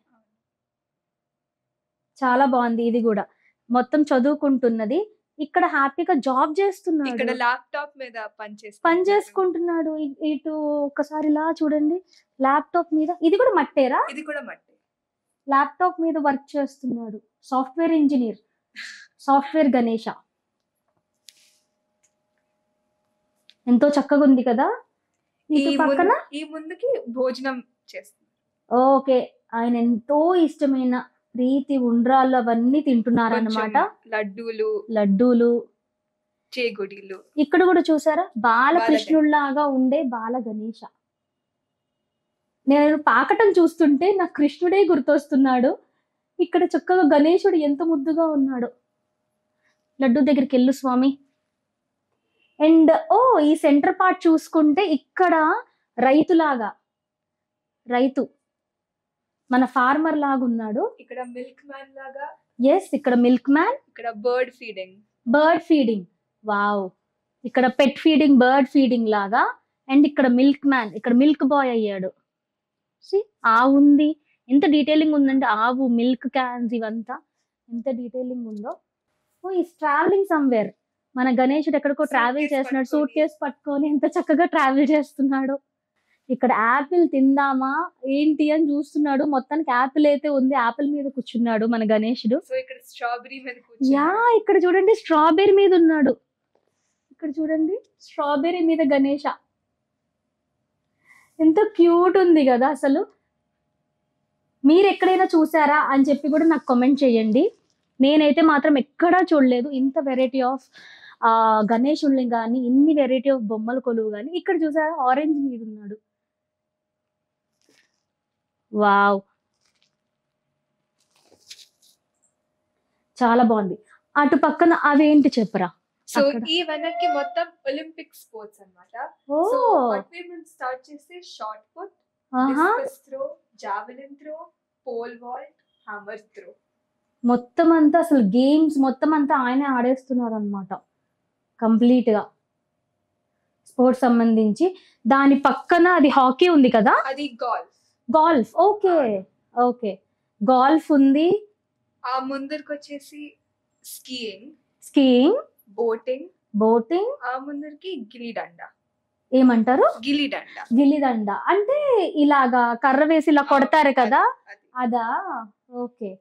చాలా బాగుంది ఇది కూడా మొత్తం చదువుకుంటున్నది ఇక్కడ హ్యాపీగా జాబ్ చేస్తున్నాడు ఇక్కడ ల్యాప్టాప్ మీద పని చేసి పని చేసుకుంటున్నాడు ఇ- ఇటు ఒకసారి ఇలా చూడండి ల్యాప్టాప్ మీద ఇది కూడా మట్టేరా ఇది కూడా మట్టి ల్యాప్టాప్ మీద వర్క్ చేస్తున్నాడు సాఫ్ట్వేర్ ఇంజనీర్ సాఫ్ట్వేర్ గణేష ఎంతో చక్కగా ఉంది కదా ఈ ఇటు ముందు- పక్కన ఈ ముందుకి భోజనం చేస్తుంది ఓకే ఆయన ఎంతో ఇష్టమైన ప్రీతి ఉండ్రాళ్ళు అవన్నీ తింటున్నారు అన్నమాట లడ్డూలు లడ్డూలు చేగుడిలు ఇక్కడ కూడా చూసారా బాలకృష్ణుడు బాలకృష్ణుడిలాగా ఉండే బాల గణేష నేను పాకటం చూస్తుంటే నాకు కృష్ణుడే గుర్తొస్తున్నాడు ఇక్కడ చక్కగా గణేశుడు ఎంత ముద్దుగా ఉన్నాడు లడ్డు దగ్గరికి వెళ్ళు స్వామి అండ్ ఓ ఈ సెంటర్ పార్ట్ చూసుకుంటే ఇక్కడ రైతులాగా రైతు మన ఫార్మర్ లాగా ఉన్నాడు ఇక్కడ మిల్క్ మ్యాన్ లాగా ఎస్ ఇక్కడ మిల్క్ మ్యాన్ ఇక్కడ bird feeding bird feeding wow ఇక్కడ పెట్ ఫీడింగ్ బర్డ్ ఫీడింగ్ లాగా అండ్ ఇక్కడ మిల్క్ మ్యాన్ ఇక్కడ మిల్క్ బాయ్ అయ్యాడు See, ఆవు ఉంది ఎంత డీటెయిలింగ్ ఉందంటే ఆవు మిల్క్ క్యాన్స్ ఇవంతా ఎంత డీటెయిలింగ్ ఉందో ఓ ఈస్ ట్రావెలింగ్ సమ్వేర్ మన గణేశుడు ఎక్కడికో ట్రావెల్ Suitcase చేస్తున్నాడు సూట్ పట్టుకొని. కేస్ పట్టుకొని ఎంత చక్కగా ట్రావెల్ చేస్తున్నాడు ఇక్కడ యాపిల్ తిందామా ఏంటి అని చూస్తున్నాడు మొత్తానికి యాపిల్ అయితే ఉంది యాపిల్ మీద కూర్చున్నాడు మన గణేశుడు సో ఇక్కడ స్ట్రాబెరీ మీద యా కూర్చొని ఇక్కడ చూడండి స్ట్రాబెర్రీ మీద ఉన్నాడు ఇక్కడ చూడండి స్ట్రాబెర్రీ మీద గణేష ఎంత క్యూట్ ఉంది కదా అసలు మీరు ఎక్కడైనా చూసారా అని చెప్పి కూడా నాకు కామెంట్ చేయండి నేనైతే మాత్రం ఎక్కడా చూడలేదు ఇంత వెరైటీ ఆఫ్ ఆ గణేశుల్ని కానీ ఇన్ని వెరైటీ ఆఫ్ బొమ్మల కొలువు కానీ ఇక్కడ చూసారా ఆరెంజ్ మీద ఉన్నాడు వావ్ చాలా బాగుంది అటు పక్కన అవేంటి చెప్పరా సో అక్కడ. ఈ వెనక్కి మొత్తం ఒలింపిక్ స్పోర్ట్స్ అన్నమాట ఓ సో పట్వీ నుంచి స్టార్ట్ చేస్తే షార్ట్ పుట్ ఆహా discus throw javelin throw pole vault hammer throw మొత్తం అంతా అసలు గేమ్స్ మొత్తం అంతా ఆయనే ఆడేస్తున్నారు అనమాట కంప్లీట్ గా స్పోర్ట్స్ సంబంధించి దాని పక్కన అది హాకీ ఉంది కదా అది golf golf okay okay golf ఉంది ఆ ముందరికి వచ్చేసి స్కీయింగ్ స్కీయింగ్ బోటింగ్ బోటింగ్ ఆ ముందరికి గిలి డండా ఏమంటారు గిలి డండా గిల్లిదండ అంటే ఇలాగా కర్ర వేసి ఇలా కొడతారు కదా అది అదా ఓకే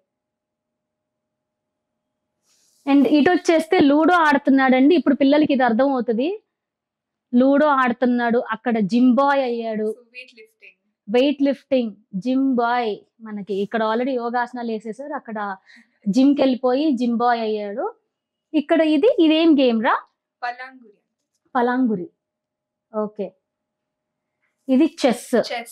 అండ్ ఇటు వచ్చేస్తే లూడో ఆడుతున్నాడండి ఇప్పుడు పిల్లలకి ఇది అర్థం అవుతుంది లూడో ఆడుతున్నాడు అక్కడ జిమ్ బాయ్ అయ్యాడు so weight lifting weight lifting gym boy మనకి ఇక్కడ ఆల్రెడీ యోగాసనాలు వేసేసారు అక్కడ జిమ్ కి వెళ్ళిపోయి జిమ్ బాయ్ అయ్యాడు ఇక్కడ ఇది ఇదేం గేమ్ రా పలాంగురి పలాంగురి ఓకే ఇది చెస్ చెస్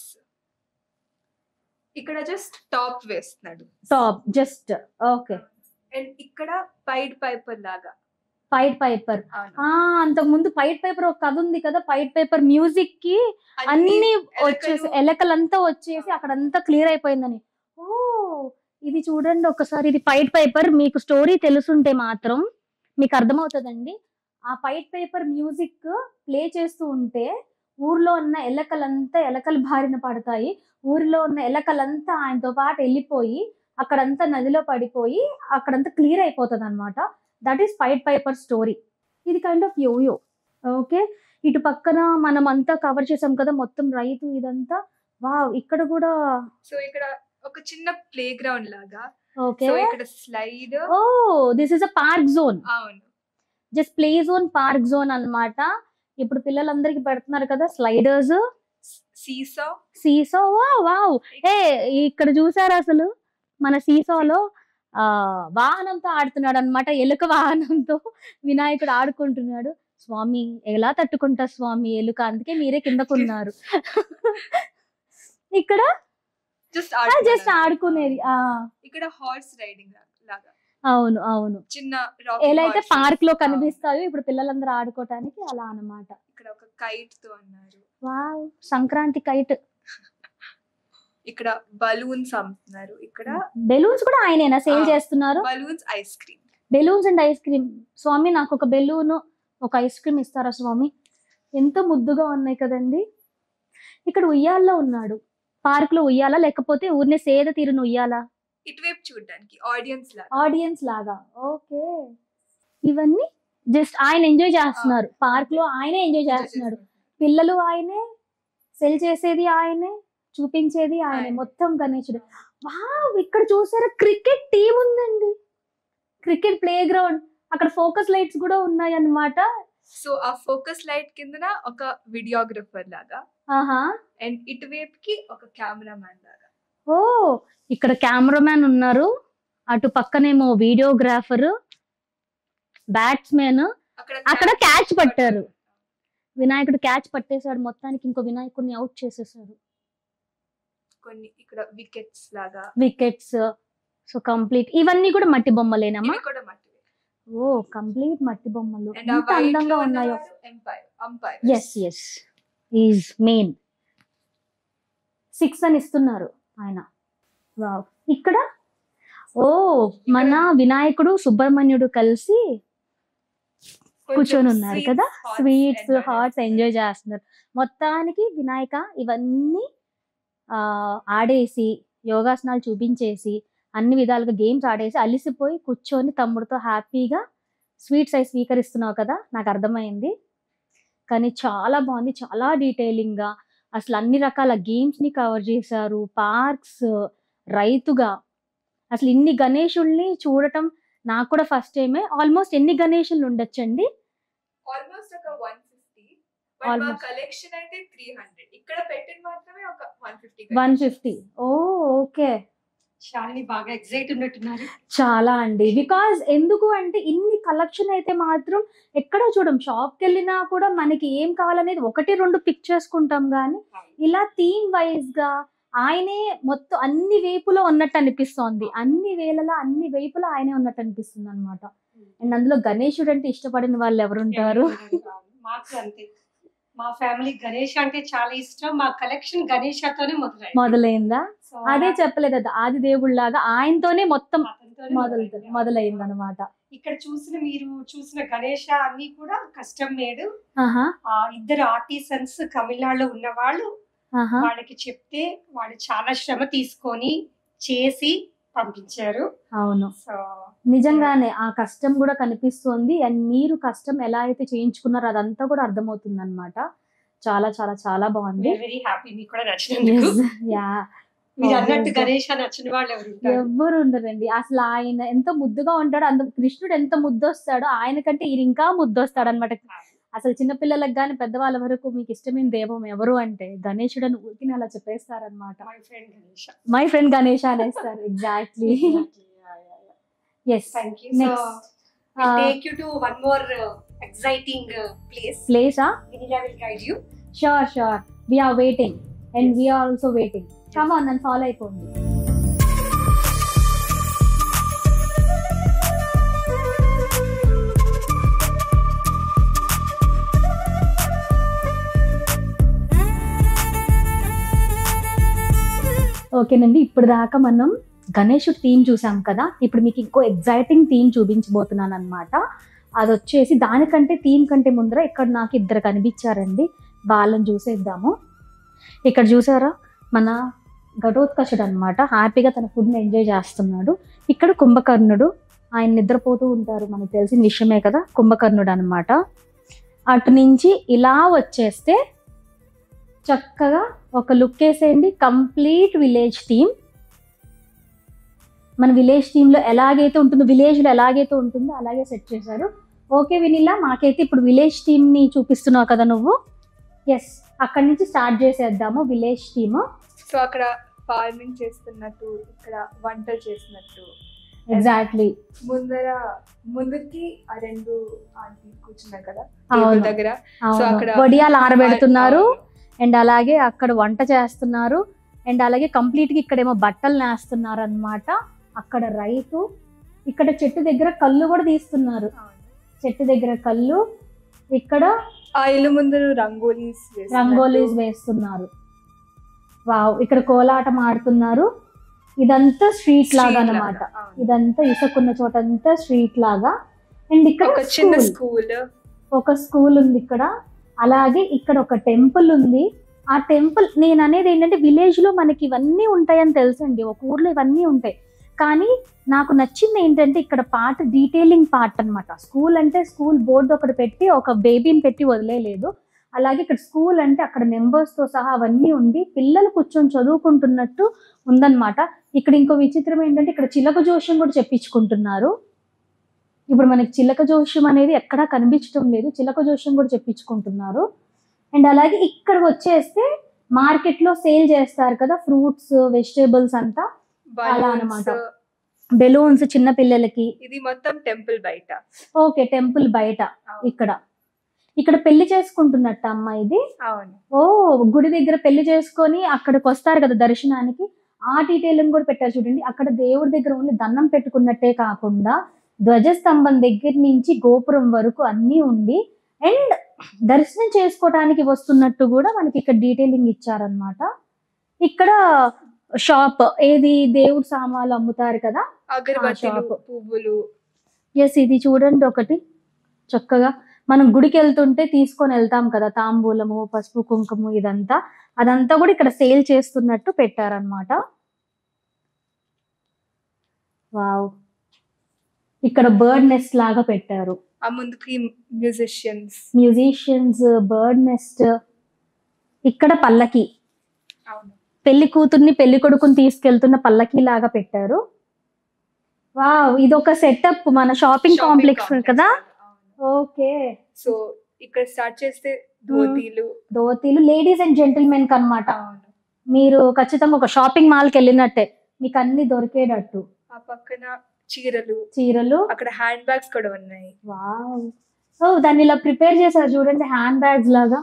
ఇక్కడ జస్ట్ టాప్ వేస్తున్నాడు టాప్ జస్ట్ ఓకే అండ్ ఇక్కడ పైడ్ పైపర్ లాగా పైట్ పైపర్ అవును. ఆ అంతకు ముందు పైట్ పేపర్ ఒక కథ ఉంది కదా పైట్ పేపర్ మ్యూజిక్ కి అన్ని వచ్చేసి ఎలకలు- ఎలకలంతా వచ్చేసి అక్కడంతా క్లియర్ అయిపోయిందని ఓ ఇది చూడండి ఒకసారి ఇది పైట్ పేపర్ మీకు స్టోరీ తెలుసుంటే మాత్రం మీకు అర్థమవుతుందండి ఆ పైట్ పేపర్ మ్యూజిక్ ప్లే చేస్తూ ఉంటే ఊర్లో ఉన్న ఎలకలంతా ఎలకలు బారిన పడతాయి ఊరిలో ఉన్న ఎలకలంతా ఆయనతో పాటు వెళ్ళిపోయి అక్కడంతా నదిలో పడిపోయి అక్కడంతా క్లియర్ అయిపోతుంది అనమాట that is Pied Piper story ఇది కైండ్ ఆఫ్ యోయో ఓకే ఇటు పక్కన మనం అంతా కవర్ చేసాం కదా మొత్తం రైతు ఇదంతా వావ్ ఇక్కడ కూడా సో ఇక్కడ ఒక చిన్న ప్లే గ్రౌండ్ లాగా ఓకే సో ఇక్కడ slide oh this is a park zone అవును just play zone park zone అన్నమాట ఇప్పుడు పిల్లలందరికి పెడుతున్నారు కదా స్లైడర్స్ సీసా సీసో వావ్ వావ్ ఏ ఇక్కడ చూసారా అసలు మన సీసోలో ఆ వాహనంతో ఆడుతున్నాడు అనమాట ఎలుక వాహనంతో వినాయకుడు ఆడుకుంటున్నాడు స్వామి ఎలా తట్టుకుంటా స్వామి ఎలుక అందుకే మీరే కిందకున్నారు ఇక్కడ జస్ట్ జస్ట్ ఆడుకునేది ఆ ఇక్కడ హార్స్ రైడింగ్ లాగా అవును అవును చిన్న ఎలా అయితే horses. పార్క్ లో ఆ, కనిపిస్తాయో ఇప్పుడు పిల్లలందరూ ఆడుకోవటానికి అలా అన్నమాట ఇక్కడ ఒక కైట్ తో అన్నారు వావ్ సంక్రాంతి కైట్ ఇక్కడ బలూన్స్ అమ్ముతున్నారు ఇక్కడ బెలూన్స్ కూడా ఆయనేనా సేల్ ఆ. చేస్తున్నారు balloons ice cream balloons and ice cream Swamy నాకు ఒక బెలూన్ ఒక ఐస్ క్రీమ్ ఇస్తారా స్వామి ఎంతో ముద్దుగా ఉన్నాయి కదండి ఇక్కడ ఉయ్యాల్లో ఉన్నాడు పార్క్ లో ఉయ్యాలా లేకపోతే ఊరినే సేద తీరును ఉయ్యాలా ఇటువైపు చూడడానికి ఆడియన్స్ లాగా ఆడియన్స్ లాగా ఓకే ఇవన్నీ జస్ట్ ఆయన ఎంజాయ్ చేస్తున్నారు పార్క్ లో ఆయనే ఎంజాయ్ చేస్తున్నాడు పిల్లలు ఆయనే సెల్ చేసేది ఆయనే చూపించేది ఆయనే ఆయనే. మొత్తం గణేశుడు వావ్ ఇక్కడ చూసారా క్రికెట్ టీం ఉందండి క్రికెట్ ప్లే గ్రౌండ్ అక్కడ ఫోకస్ లైట్స్ కూడా ఉన్నాయి అన్నమాట సో ఆ ఫోకస్ లైట్ కిందన ఒక వీడియోగ్రఫర్ లాగా ఆహా అండ్ ఇటువైపుకి ఒక కెమెరామ్యాన్ లాగా ఓ ఇక్కడ కెమెరామ్యాన్ ఉన్నారు అటు పక్కనేమో వీడియోగ్రాఫర్ బ్యాట్స్మెన్ అక్కడ అక్కడ catch క్యాచ్ పట్టారు పట్టారు. వినాయకుడు క్యాచ్ పట్టేశాడు మొత్తానికి ఇంకో వినాయకుడిని అవుట్ చేసేసాడు కొన్ని ఇక్కడ వికెట్స్ లాగా వికెట్స్ సో కంప్లీట్ ఇవన్నీ కూడా మట్టి బొమ్మలేనమ్మా ఇవి కూడా మట్టివే ఓ కంప్లీట్ మట్టి బొమ్మలు అండ్ ఆ ఎంత వైట్ అందంగా లో ఉన్నాయో empire umpire yes yes is main six అని ఇస్తున్నారు ఆయన వావ్ ఇక్కడ ఓ మన వినాయకుడు సుబ్రహ్మణ్యుడు కలిసి కూర్చొని ఉన్నారు కదా స్వీట్స్ హాట్స్ ఎంజాయ్ చేస్తున్నారు మొత్తానికి వినాయక ఇవన్నీ ఆ, ఆడేసి యోగాసనాలు చూపించేసి అన్ని విధాలుగా గేమ్స్ ఆడేసి అలిసిపోయి కూర్చొని తమ్ముడితో హ్యాపీగా స్వీట్స్ అయి స్వీకరిస్తున్నావు కదా నాకు అర్థమైంది కానీ చాలా బాగుంది చాలా డీటెయిలింగ్ గా అసలు అన్ని రకాల గేమ్స్ ని కవర్ చేశారు పార్క్స్ రైతుగా అసలు ఇన్ని గణేషుల్ని చూడటం నాకు కూడా ఫస్ట్ టైమే ఆల్మోస్ట్ ఎన్ని గణేషులు ఉండొచ్చండి ఆల్మోస్ట్ ఒక వన్ ఫిఫ్టీ బట్ మా Almost. కలెక్షన్ అయితే త్రీ హండ్రెడ్ ఇక్కడ పెట్టిన మాత్రమే ఒక one fifty one fifty oh okay Shalini బాగా ఎగ్జైట్ ఉన్నట్టున్నారు చాలా అండి బికాజ్ ఎందుకు అంటే ఇన్ని కలెక్షన్ అయితే మాత్రం ఎక్కడ చూడం షాప్కి వెళ్ళినా కూడా మనకి ఏం కావాలనేది ఒకటి రెండు పిక్ చేసుకుంటాం కానీ ఇలా థీమ్ వైజ్ గా ఆయనే మొత్తం అన్ని వైపులో ఉన్నట్టు అనిపిస్తోంది అన్ని వేళలా అన్ని వైపులా ఆయనే ఉన్నట్టు అనిపిస్తుంది అనమాట అండ్ అందులో గణేశుడు అంటే ఇష్టపడిన వాళ్ళు ఎవరుంటారు మాకు అంతే మా ఫ్యామిలీ గణేష్ అంటే చాలా ఇష్టం మా కలెక్షన్ గణేషతోనే మొదలైంది మొదలైందా సో అదే చెప్పలేదు అది ఆది దేవుళ్ళలాగా ఆయనతోనే మొత్తం అతనితోనే మొదలు మొదలైంది. మొదలైంది అనమాట ఇక్కడ చూసిన మీరు చూసిన గణేష అన్ని కూడా కస్టమ్ మేడ్ ఆహా ఆ ఇద్దరు ఆర్టిసన్స్ తమిళనాడులో ఉన్న వాళ్ళు ఆహా వాళ్ళకి చెప్తే వాళ్ళు చాలా శ్రమ తీసుకొని చేసి పంపించారు అవును సో నిజంగానే ఆ కష్టం కూడా కనిపిస్తుంది అండ్ మీరు కష్టం ఎలా అయితే చేయించుకున్నారో అదంతా కూడా అర్థమవుతుంది అనమాట చాలా చాలా చాలా బాగుంది వెరీ హ్యాపీ మీకు కూడా నచ్చినందుకు యా మీరు అన్నట్టు Obviously. గణేష నచ్చిన వాళ్ళు ఎవరు ఉంటారు ఎవ్వరు ఉండరండి అసలు ఆయన ఎంత ముద్దుగా ఉంటాడో అంత కృష్ణుడు ఎంత ముద్దొస్తాడో ఆయన కంటే ఈయన ఇంకా ముద్దొస్తాడు అనమాట అసలు చిన్నపిల్లలకు కానీ పెద్దవాళ్ళ వరకు మీకు ఇష్టమైన దైవం ఎవరు అంటే గణేశుడు అని ఊరికి అలా చెప్పేస్తారనమాట my friend Ganesha my friend Ganesh అనేస్తారు exactly yes thank you next take you to one more exciting place ప్లేసా Vinila will guide you sure sure we are waiting and we are also waiting come on నన్ను ఫాలో అయిపోండి ఓకేనండి ఇప్పుడు దాకా మనం గణేషుడు థీమ్ చూసాం కదా ఇప్పుడు మీకు ఇంకో ఎగ్జైటింగ్ థీమ్ చూపించబోతున్నాను అనమాట అది వచ్చేసి దానికంటే థీమ్ కంటే ముందర ఇక్కడ నాకు ఇద్దరు కనిపించారండి వాళ్ళని చూసేద్దాము ఇక్కడ చూసారా మన ఘటోత్కచుడు అనమాట హ్యాపీగా తన ఫుడ్ని ఎంజాయ్ చేస్తున్నాడు ఇక్కడ కుంభకర్ణుడు ఆయన నిద్రపోతూ ఉంటారు మనకు తెలిసిన విషయమే కదా కుంభకర్ణుడు అనమాట అటు నుంచి ఇలా వచ్చేస్తే చక్కగా ఒక లుక్ వేసేయండి కంప్లీట్ విలేజ్ థీమ్ మన విలేజ్ థీమ్లో ఎలాగైతే ఉంటుందో విలేజ్లో ఎలాగైతే ఉంటుందో అలాగే సెట్ చేశారు ఓకే వినిలా మాకైతే ఇప్పుడు విలేజ్ థీమ్ని చూపిస్తున్నావు కదా నువ్వు ఎస్ అక్కడి నుంచి స్టార్ట్ చేసేద్దాము విలేజ్ థీమ్ సో అక్కడ ఫార్మింగ్ చేస్తున్నట్టు ఇక్కడ వంటలు చేస్తున్నట్టు ఎగ్జాక్ట్లీ ముందర ముందుకి ఆ రెండు ఆంటీ కూర్చున్నారు కదా అవును. టేబుల్ దగ్గర సో అవును అక్కడ వడియాలు ఆరబెడుతున్నారు అవును. అండ్ అలాగే అక్కడ వంట చేస్తున్నారు అండ్ అలాగే కంప్లీట్ గా ఇక్కడేమో బట్టలు నేస్తున్నారు అన్నమాట అక్కడ రైతు ఇక్కడ చెట్టు దగ్గర కళ్ళు కూడా తీస్తున్నారు అవును. చెట్టు దగ్గర కళ్ళు ఇక్కడ ఆ ఇల్లు ముందు రంగోలీస్ వేస్తున్నట్టు. రంగోలీస్ వేస్తున్నారు వావ్ ఇక్కడ కోలాటం ఆడుతున్నారు ఇదంతా స్ట్రీట్ లాగా Street అన్నమాట లాగా, అవును. ఇదంతా ఇసుకున్న చోట అంతా స్ట్రీట్ లాగా అండ్ ఇక్కడ ఒక చిన్న school. స్కూల్ ఒక స్కూల్ ఉంది ఇక్కడ అలాగే ఇక్కడ ఒక టెంపుల్ ఉంది ఆ టెంపుల్ నేను అనేది ఏంటంటే విలేజ్ లో మనకి ఇవన్నీ ఉంటాయని తెలుసండి ఒక ఊర్లో ఇవన్నీ ఉంటాయి కానీ నాకు నచ్చింది ఏంటంటే ఇక్కడ పార్ట్ డీటెయిలింగ్ పార్ట్ అన్నమాట స్కూల్ అంటే స్కూల్ బోర్డు ఒకటి పెట్టి ఒక బేబీని పెట్టి వదిలేయలేదు అలాగే ఇక్కడ స్కూల్ అంటే అక్కడ numbers తో సహా అవన్నీ ఉండి పిల్లలు కూర్చొని చదువుకుంటున్నట్టు ఉందన్నమాట ఇక్కడ ఇంకో విచిత్రం ఏంటంటే ఇక్కడ చిలక జోష్యం కూడా చెప్పించుకుంటున్నారు ఇప్పుడు మనకి చిలక జోష్యం అనేది ఎక్కడా కనిపించడం లేదు చిలక జోష్యం కూడా చెప్పించుకుంటున్నారు అండ్ అలాగే ఇక్కడ వచ్చేస్తే మార్కెట్ లో సేల్ చేస్తారు కదా ఫ్రూట్స్ వెజిటేబుల్స్ అంతా అలా అన్నమాట. బెలూన్స్ చిన్న పిల్లలకి ఇది మొత్తం టెంపుల్ బయట ఓకే టెంపుల్ బయట ఇక్కడ ఇక్కడ పెళ్లి చేసుకుంటున్నట్ట అమ్మ ఇది అవును ఓ గుడి దగ్గర పెళ్లి చేసుకొని అక్కడికి వస్తారు కదా దర్శనానికి ఆ డీటెయిలింగ్ కూడా పెట్టారు చూడండి అక్కడ దేవుడి దగ్గర ఓన్లీ దండం పెట్టుకున్నట్టే కాకుండా ధ్వజస్తంభం దగ్గర నుంచి గోపురం వరకు అన్నీ ఉండి అండ్ దర్శనం చేసుకోవడానికి వస్తున్నట్టు కూడా మనకి ఇక్కడ డీటెయిలింగ్ ఇచ్చారనమాట ఇక్కడ షాప్ ఏది దేవుడి సామాన్లు అమ్ముతారు కదా అగరబత్తిలు shop. పువ్వులు ఎస్ ఇది చూడండి ఒకటి చక్కగా మనం గుడికి వెళ్తుంటే తీసుకొని వెళ్తాం కదా తాంబూలము పసుపు కుంకుమ ఇదంతా అదంతా కూడా ఇక్కడ సేల్ చేస్తున్నట్టు పెట్టారనమాట వావ్ ఇక్కడ బర్డ్ నెస్ట్ లాగా పెట్టారు ఆ ముందుకి మ్యూజిషియన్స్ మ్యూజిషియన్స్ బర్డ్ నెస్ట్ ఇక్కడ పల్లకి అవును పెళ్లి కూతుర్ని పెళ్లి కొడుకుని తీసుకెళ్తున్న పల్లకి లాగా పెట్టారు వావ్ ఇది ఒక సెటప్ మన షాపింగ్ కాంప్లెక్స్ కదా ఓకే సో ఇక్కడ స్టార్ట్ చేస్తే ధోతీలు ధోతీలు లేడీస్ అండ్ జెంటిల్మెన్ కి అన్నమాట అవును మీరు ఖచ్చితంగా ఒక షాపింగ్ మాల్ కి వెళ్ళినట్టే మీకు అన్ని దొరికేటట్టు ఆ పక్కన చీరలు చీరలు అక్కడ హ్యాండ్ బ్యాగ్స్ కూడా ఉన్నాయి వావ్ ఓ దాన్ని ఇలా ప్రిపేర్ చేశారు చూడండి హ్యాండ్ బ్యాగ్స్ లాగా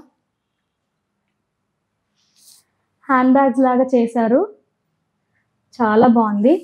హ్యాండ్ బ్యాగ్స్ లాగా చేశారు చాలా బాగుంది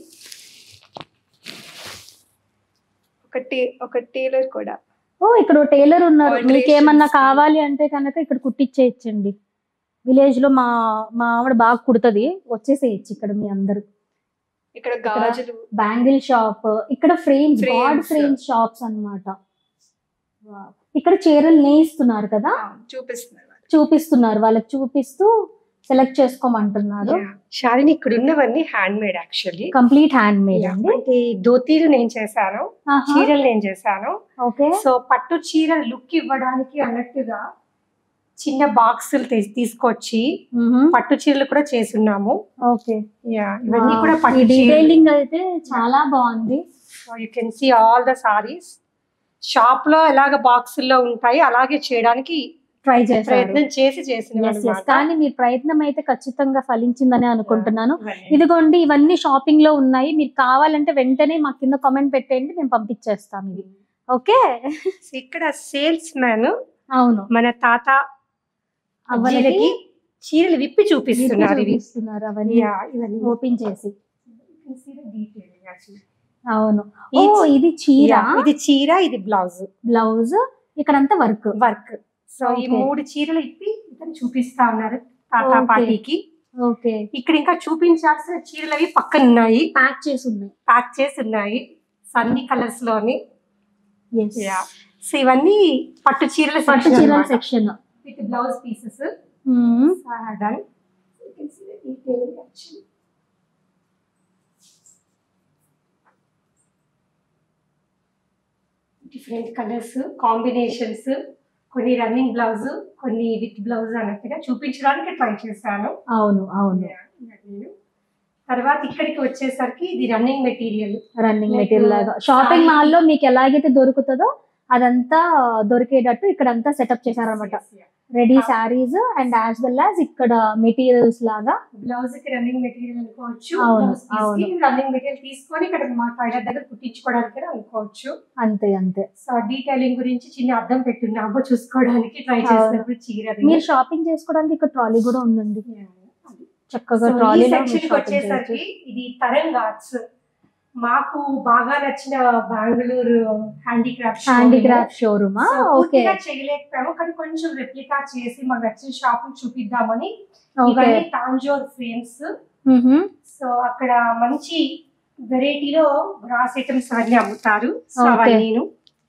ఒక టే ఒక టైలర్ కూడా ఓ ఇక్కడ టైలర్ ఉన్నారు Alterations. మీకు ఏమన్నా కావాలి అంటే కనుక ఇక్కడ కుట్టించేయచ్చండి విలేజ్ లో మా మా ఆవిడ బాగా కుడుతుంది వచ్చేసేయచ్చు ఇక్కడ మీ అందరు ఇక్కడ గాజులు బ్యాంగిల్ షాప్ ఇక్కడ frames Frames. God frames shops అన్నమాట ఇక్కడ చీరలు నేయిస్తున్నారు కదా ఆ, చూపిస్తున్నారు వాళ్ళు. చూపిస్తున్నారు వాళ్ళకి చూపిస్తూ సెలెక్ట్ చేసుకోమంటున్నారు శాలిని ఇక్కడ ఉన్నవన్నీ hand made actually complete hand made అండి అంటే ధోతీలు నేను చేశాను చీరలు నేను చేశాను ఓకే సో పట్టు చీర లుక్ ఇవ్వడానికి అన్నట్టుగా చిన్న బాక్సులు తీసుకొచ్చి పట్టు చీరలు కూడా చేసున్నాము ఓకే Yeah, ఇవన్నీ కూడా పట్టు చీరలు డీటెయిలింగ్ అయితే చాలా బాగుంది so you can see all the sarees shop లో ఎలాగ బాక్సుల్లో ఉంటాయి అలాగే చేయడానికి ట్రై చేశారు ప్రయత్నం చేసి చేసిన Yes, yes. కానీ మీ ప్రయత్నం అయితే ఖచ్చితంగా ఫలించిందని అనుకుంటున్నాను ఇదిగోండి ఇవన్నీ షాపింగ్ లో ఉన్నాయి మీరు కావాలంటే వెంటనే మా కింద కామెంట్ పెట్టేయండి మేము పంపించేస్తాం ఇవి ఓకే ఇక్కడ సేల్స్ మ్యాన్ అవును మన తాత అవ్వలకి అవ్వలకి చీరలు విప్పి చూపిస్తున్నారు ఇవి చూపిస్తున్నారు అవన్నీ Yeah, ఇవన్నీ ఓపెన్ చేసి You can see the detailing actually. అవును ఓ ఈ- ఇది చీర Yeah, ఇది చీర ఇది బ్లౌజ్ బ్లౌజ్ ఇక్కడంతా వర్క్ వర్క్ సో ఈ Okay. మూడు చీరలు ఇప్పి ఇతను చూపిస్తా ఉన్నారు తాత Okay. పార్టీకి ఓకే ఇక్కడ ఇంకా చూపించాల్సిన చీరలు అవి పక్కన ఉన్నాయి ప్యాక్ చేసి ఉన్నాయి ప్యాక్ చేసి ఉన్నాయి సన్నీ కలర్స్ లోని Yes. Yeah. సో ఇవన్నీ పట్టు చీరల పట్టు చీరల section with blouse pieces done different colours combinations కొన్ని రన్నింగ్ బ్లౌజ్ కొన్ని విత్ బ్లౌజ్ అన్నట్టుగా చూపించడానికి ట్రై చేశాను అవును అవును నేను తర్వాత ఇక్కడికి వచ్చేసరికి ఇది running material running Like, material లాగా షాపింగ్ saree- మాల్ లో మీకు ఎలాగైతే దొరుకుతుందో అదంతా దొరికేటట్టు ఇక్కడ అంతా సెటప్ చేశారనమాట ready Ah. Sarees and as well as ఇక్కడ మెటీరియల్స్ లాగా బ్లౌజ్ కి రన్నింగ్ మెటీరియల్ అనుకోవచ్చు అవును, బ్లౌజ్ అవును. తీసుకి రన్నింగ్ మెటీరియల్ తీసుకొని ఇక్కడ మా టైలర్ దగ్గర కుట్టించుకోవడానికి కూడా అనుకోవచ్చు అంతే అంతే సో డీటెయిలింగ్ గురించి చిన్న అర్థం పెట్టున్నాము చూసుకోవడానికి ట్రై అవును. చేసినప్పుడు చీర మీరు షాపింగ్ చేసుకోవడానికి ఇక్కడ ట్రాలీ కూడా ఉందండి చక్కగా సో ఈ ట్రాలీలో సెక్షన్ కి వచ్చేసరికి ఇది తరంగ్ ఆర్ట్స్ మాకు బాగా నచ్చిన బెంగళూరు హ్యాండీక్రాఫ్ట్ హ్యాండీక్రాఫ్ట్ షోరూమా ఓకే చేయలేకపోయాము కానీ కొంచెం రెప్లికా చేసి మాకు నచ్చిన షాప్ చూపిద్దామని ఓకే ఇవన్నీ తాంజోర్ ఫ్రేమ్స్ సో అక్కడ మంచి వెరైటీలో గ్రాస్ ఐటమ్స్ అవన్నీ అమ్ముతారు సో Okay. అవన్నీ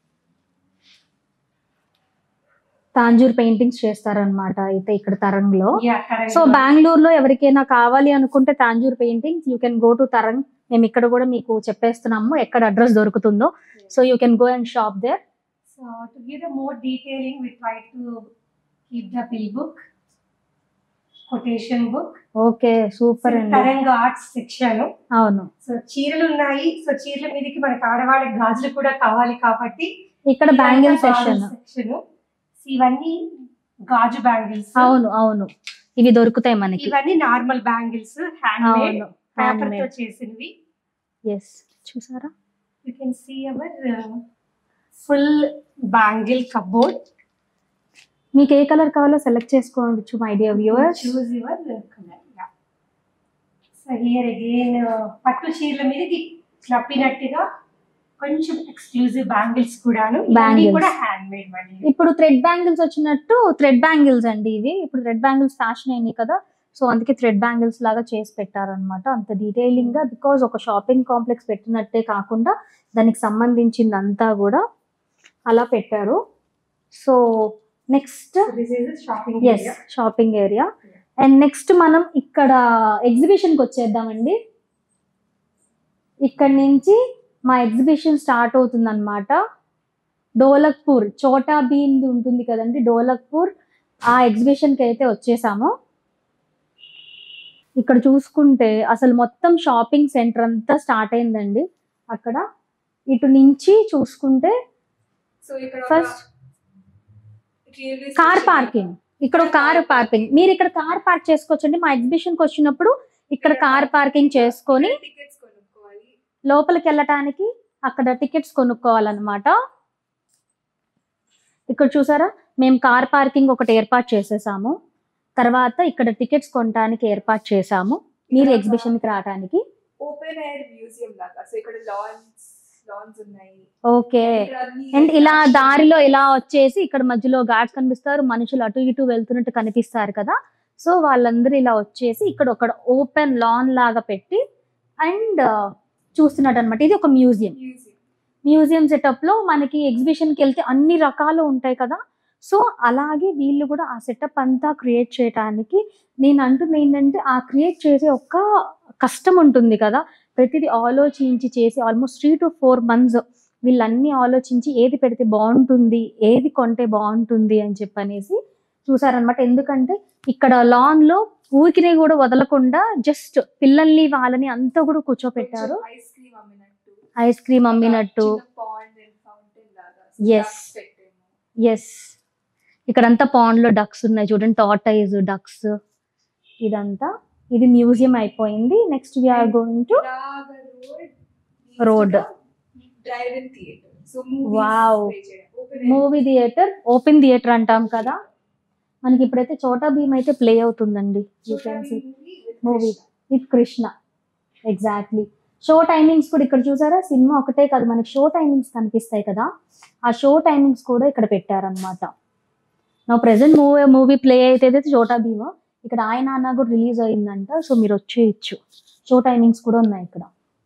తాంజూర్ పెయింటింగ్స్ చేస్తారనమాట అయితే ఇక్కడ తరంగ్ లో సో బెంగళూరులో ఎవరికైనా కావాలి అనుకుంటే Tanjore paintings you can go to Tarang మేము ఇక్కడ కూడా మీకు చెప్పేస్తున్నాము ఎక్కడ అడ్రస్ దొరుకుతుందో so you can go and shop there so to give the more detailing we try to keep the bill book quotation book okay super అండి తరంగ ఆర్ట్స్ సెక్షన్ అవును so చీరలు ఉన్నాయి సో చీరల మీదకి మనకి ఆడవాళ్ళకి గాజులు కూడా కావాలి కాబట్టి ఇక్కడ బ్యాంగిల్ సెక్షన్ సెక్షన్ ఇవన్నీ గాజు బ్యాంగిల్స్ అవును అవును ఇవి దొరుకుతాయి మనకి ఇవన్నీ నార్మల్ బ్యాంగిల్స్ హ్యాండ్ మేడ్ అవును పేపర్ తో చేసినవి ఎస్ చూసారా you can see our full bangle cupboard మీకు ఏ కలర్ కావాలో సెలెక్ట్ చేసుకోవచ్చు my dear viewers choose your colour so here again పట్టు చీరల మీదకి నప్పినట్టుగా కొంచెం ఎక్స్క్లూజివ్ బ్యాంగిల్స్ కూడాను ఇవన్నీ Bangles. కూడా హ్యాండ్ మేడ్ మళ్ళీ ఇప్పుడు థ్రెడ్ బ్యాంగిల్స్ వచ్చినట్టు థ్రెడ్ బ్యాంగిల్స్ అండి ఇవి ఇప్పుడు థ్రెడ్ బ్యాంగిల్స్ ఫ్యాషన్ అయినాయి కదా సో అందుకే థ్రెడ్ బ్యాంగిల్స్ లాగా చేసి పెట్టారనమాట అంత డీటెయిలింగ్ గా బికాజ్ ఒక షాపింగ్ కాంప్లెక్స్ పెట్టినట్టే కాకుండా దానికి సంబంధించింది అంతా కూడా అలా పెట్టారు so next this is shopping yes shopping area and next మనం ఇక్కడ ఎగ్జిబిషన్ కి వచ్చేద్దామండి ఇక్కడ నుంచి మా ఎగ్జిబిషన్ స్టార్ట్ అవుతుంది అనమాట డోలక్పూర్ చోటా బీన్ ఉంటుంది కదండి డోలక్పూర్ ఆ ఎగ్జిబిషన్ కి అయితే వచ్చేసాము ఇక్కడ చూసుకుంటే అసలు మొత్తం షాపింగ్ సెంటర్ అంతా స్టార్ట్ అయిందండి అక్కడ ఇటు నుంచి చూసుకుంటే సో ఇక్కడ ఫస్ట్ కార్ పార్కింగ్ ఇక్కడ కార్ పార్కింగ్ మీరు ఇక్కడ కార్ పార్క్ చేసుకోవచ్చండి మా ఎగ్జిబిషన్ కి వచ్చినప్పుడు ఇక్కడ కార్ పార్కింగ్ చేసుకొని టికెట్స్ కొనుక్కోవాలి లోపలికి వెళ్ళటానికి అక్కడ టికెట్స్ కొనుక్కోవాలన్నమాట ఇక్కడ చూసారా మేము కార్ పార్కింగ్ ఒకటి ఏర్పాటు చేసేసాము తర్వాత ఇక్కడ టికెట్స్ కొనడానికి ఏర్పాటు చేసాము మీరు ఎగ్జిబిషన్ కి రావడానికి ఓపెన్ ఎయిర్ మ్యూజియం లాగా సో ఇక్కడ లాన్స్ లాన్స్ ఉన్నాయి ఓకే ఇక్కడ అన్ని అండ్ ఇలా attractions దారిలో ఇలా వచ్చేసి ఇక్కడ మధ్యలో గార్డ్స్ కనిపిస్తారు మనుషులు అటు ఇటు వెళ్తున్నట్టు కనిపిస్తారు కదా సో వాళ్ళందరూ ఇలా వచ్చేసి ఇక్కడ ఒక ఓపెన్ లాన్ లాగా పెట్టి అండ్ చూస్తున్నట్టు అనమాట ఇది ఒక మ్యూజియం మ్యూజియం మ్యూజియం సెటప్ లో మనకి ఎగ్జిబిషన్ కి వెళ్తే అన్ని రకాలు ఉంటాయి కదా సో అలాగే వీళ్ళు కూడా ఆ సెటప్ అంతా క్రియేట్ చేయడానికి నేను అంటుంది ఏంటంటే ఆ క్రియేట్ చేసే ఒక కష్టం ఉంటుంది కదా ప్రతిదీ ఆలోచించి చేసి almost three to four months వీళ్ళన్నీ ఆలోచించి ఏది పెడితే బాగుంటుంది ఏది కొంటే బాగుంటుంది అని చెప్పనేసి చూసారనమాట ఎందుకంటే ఇక్కడ లాన్ లో ఊరికినే కూడా వదలకుండా జస్ట్ పిల్లల్ని వాళ్ళని అంతా కూడా కూర్చోపెట్టారు ఐస్ క్రీమ్ అమ్మినట్టు ఐస్ క్రీమ్ అమ్మినట్టు పాండ్ అండ్ ఫౌంటైన్ లాగా Yes. ducks పెట్టాము ఎస్ ఇక్కడంతా పాండ్ లో డక్స్ ఉన్నాయి చూడండి టాటైజ్ డక్స్ ఇదంతా ఇది మ్యూజియం అయిపోయింది next we're going to Road. Drive in theatre so Wow. Movie theatre open theatre అంటాం కదా మనకి ఇప్పుడైతే చోటా భీమ్ అయితే ప్లే అవుతుందండి you can see Movie. With Krishna exactly show timings కూడా ఇక్కడ చూసారా సినిమా ఒకటే కాదు మనకి షో టైమింగ్స్ కనిపిస్తాయి కదా ఆ షో టైమింగ్స్ కూడా ఇక్కడ పెట్టారనమాట నా ప్రెసెంట్ మూవీ మూవీ ప్లే అయితే చోటా భీమా ఇక్కడ ఆయన అన్న కూడా రిలీజ్ అయిందంట సో మీరు వచ్చేయచ్చు షో టైమింగ్స్ కూడా ఉన్నాయి ఇక్కడ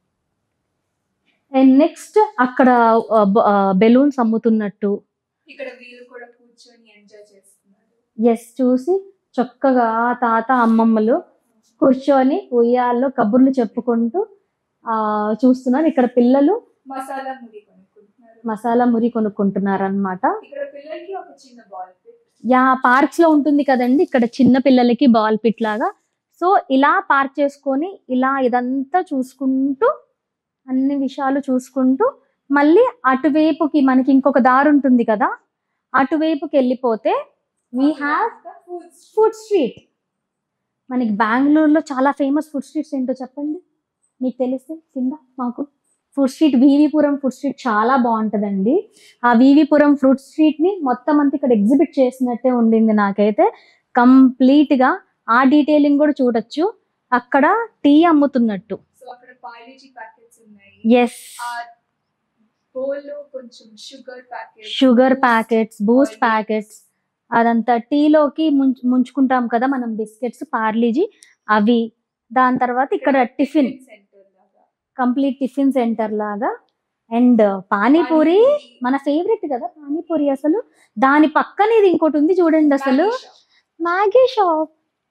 అండ్ నెక్స్ట్ అక్కడ బెలూన్స్ అమ్ముతున్నట్టు ఇక్కడ వీళ్ళు కూడా కూర్చొని ఎంజాయ్ చేస్తున్నారు ఎస్ చూసి చక్కగా తాత అమ్మమ్మలు కూర్చొని ఉయ్యాల్లో కబుర్లు చెప్పుకుంటూ ఆ చూస్తున్నారు ఇక్కడ పిల్లలు మసాలా ముడి కొనుక్కుంటున్నారు మసాలా మురి కొనుక్కుంటున్నారు అనమాట ఇక్కడ పిల్లలకి ఒక చిన్న బాల్ పిట్ యా పార్క్స్ లో ఉంటుంది కదండి ఇక్కడ చిన్న పిల్లలకి బాల్ పిట్ లాగా సో ఇలా పార్క్ చేసుకొని ఇలా ఇదంతా చూసుకుంటూ అన్ని విషయాలు చూసుకుంటూ మళ్ళీ అటువైపుకి మనకి ఇంకొక దారి ఉంటుంది కదా అటువైపుకి వెళ్ళిపోతే వీ హ్యావ్ ఫుడ్ స్ట్రీట్ మనకి బెంగళూరులో చాలా ఫేమస్ ఫుడ్ స్ట్రీట్స్ ఏంటో చెప్పండి మీకు తెలిస్తే కింద మాకు food street VV Puram food street చాలా బాగుంటుందండి ఆ వీవీపురం ఫ్రూట్ స్ట్రీట్ ని మొత్తం అంతా ఇక్కడ ఎగ్జిబిట్ చేసినట్టే ఉండింది నాకైతే కంప్లీట్ గా ఆ డీటెయిలింగ్ కూడా చూడొచ్చు అక్కడ టీ అమ్ముతున్నట్టు సో అక్కడ పాలేజీ ప్యాకెట్స్ ఉన్నాయి ఎస్ ఆ బౌల్ లో కొంచెం sugar packet sugar packets Boost packets అదంతా టీలోకి ముంచ్ ముంచుకుంటాం కదా మనం బిస్కెట్స్ పార్లీజీ అవి దాని తర్వాత ఇక్కడ టిఫిన్ సెంటర్ లాగా కంప్లీట్ టిఫిన్ సెంటర్ లాగా అండ్ పానీపూరి మన ఫేవరెట్ కదా పానీపూరి అసలు దాని పక్కన ఇది ఇంకోటి ఉంది చూడండి అసలు Maggi shop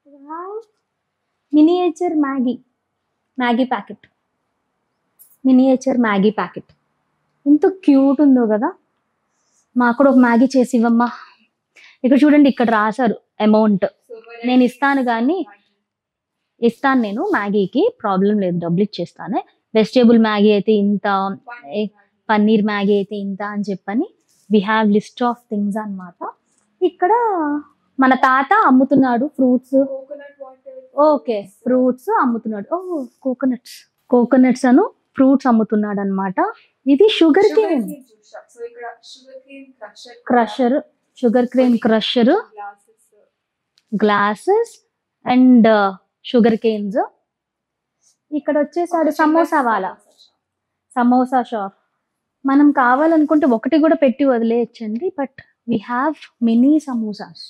miniature Maggi Maggi packet miniature Maggi packet ఎంత క్యూట్ ఉందో కదా మాకు కూడా ఒక మ్యాగీ చేసి ఇవ్వమ్మా ఇక్కడ చూడండి ఇక్కడ రాశారు అమౌంట్ నేను ఇస్తాను కానీ ఇస్తాను నేను మ్యాగీకి ప్రాబ్లం లేదు డబ్బులు ఇచ్చేస్తాను వెజిటేబుల్ మ్యాగీ అయితే ఇంత ఏ- పన్నీర్ మ్యాగీ అయితే ఇంత అని చెప్పని we have list of things అన్నమాట ఇక్కడ మన తాత అమ్ముతున్నాడు fruits coconut water okay fruits అమ్ముతున్నాడు ఓ కోకోనట్స్ కోకోనట్స్ అను ఫ్రూట్స్ అమ్ముతున్నాడు అనమాట ఇది షుగర్ కేన్ సో ఇక్కడ sugar cane crusher crusher sugar crane crusher glasses glasses and sugar canes ఇక్కడ వచ్చేసాడు సమోసా వాలా సమోసా షాప్ మనం కావాలనుకుంటే ఒకటి కూడా పెట్టి వదిలేయచ్చండి but we have mini samosas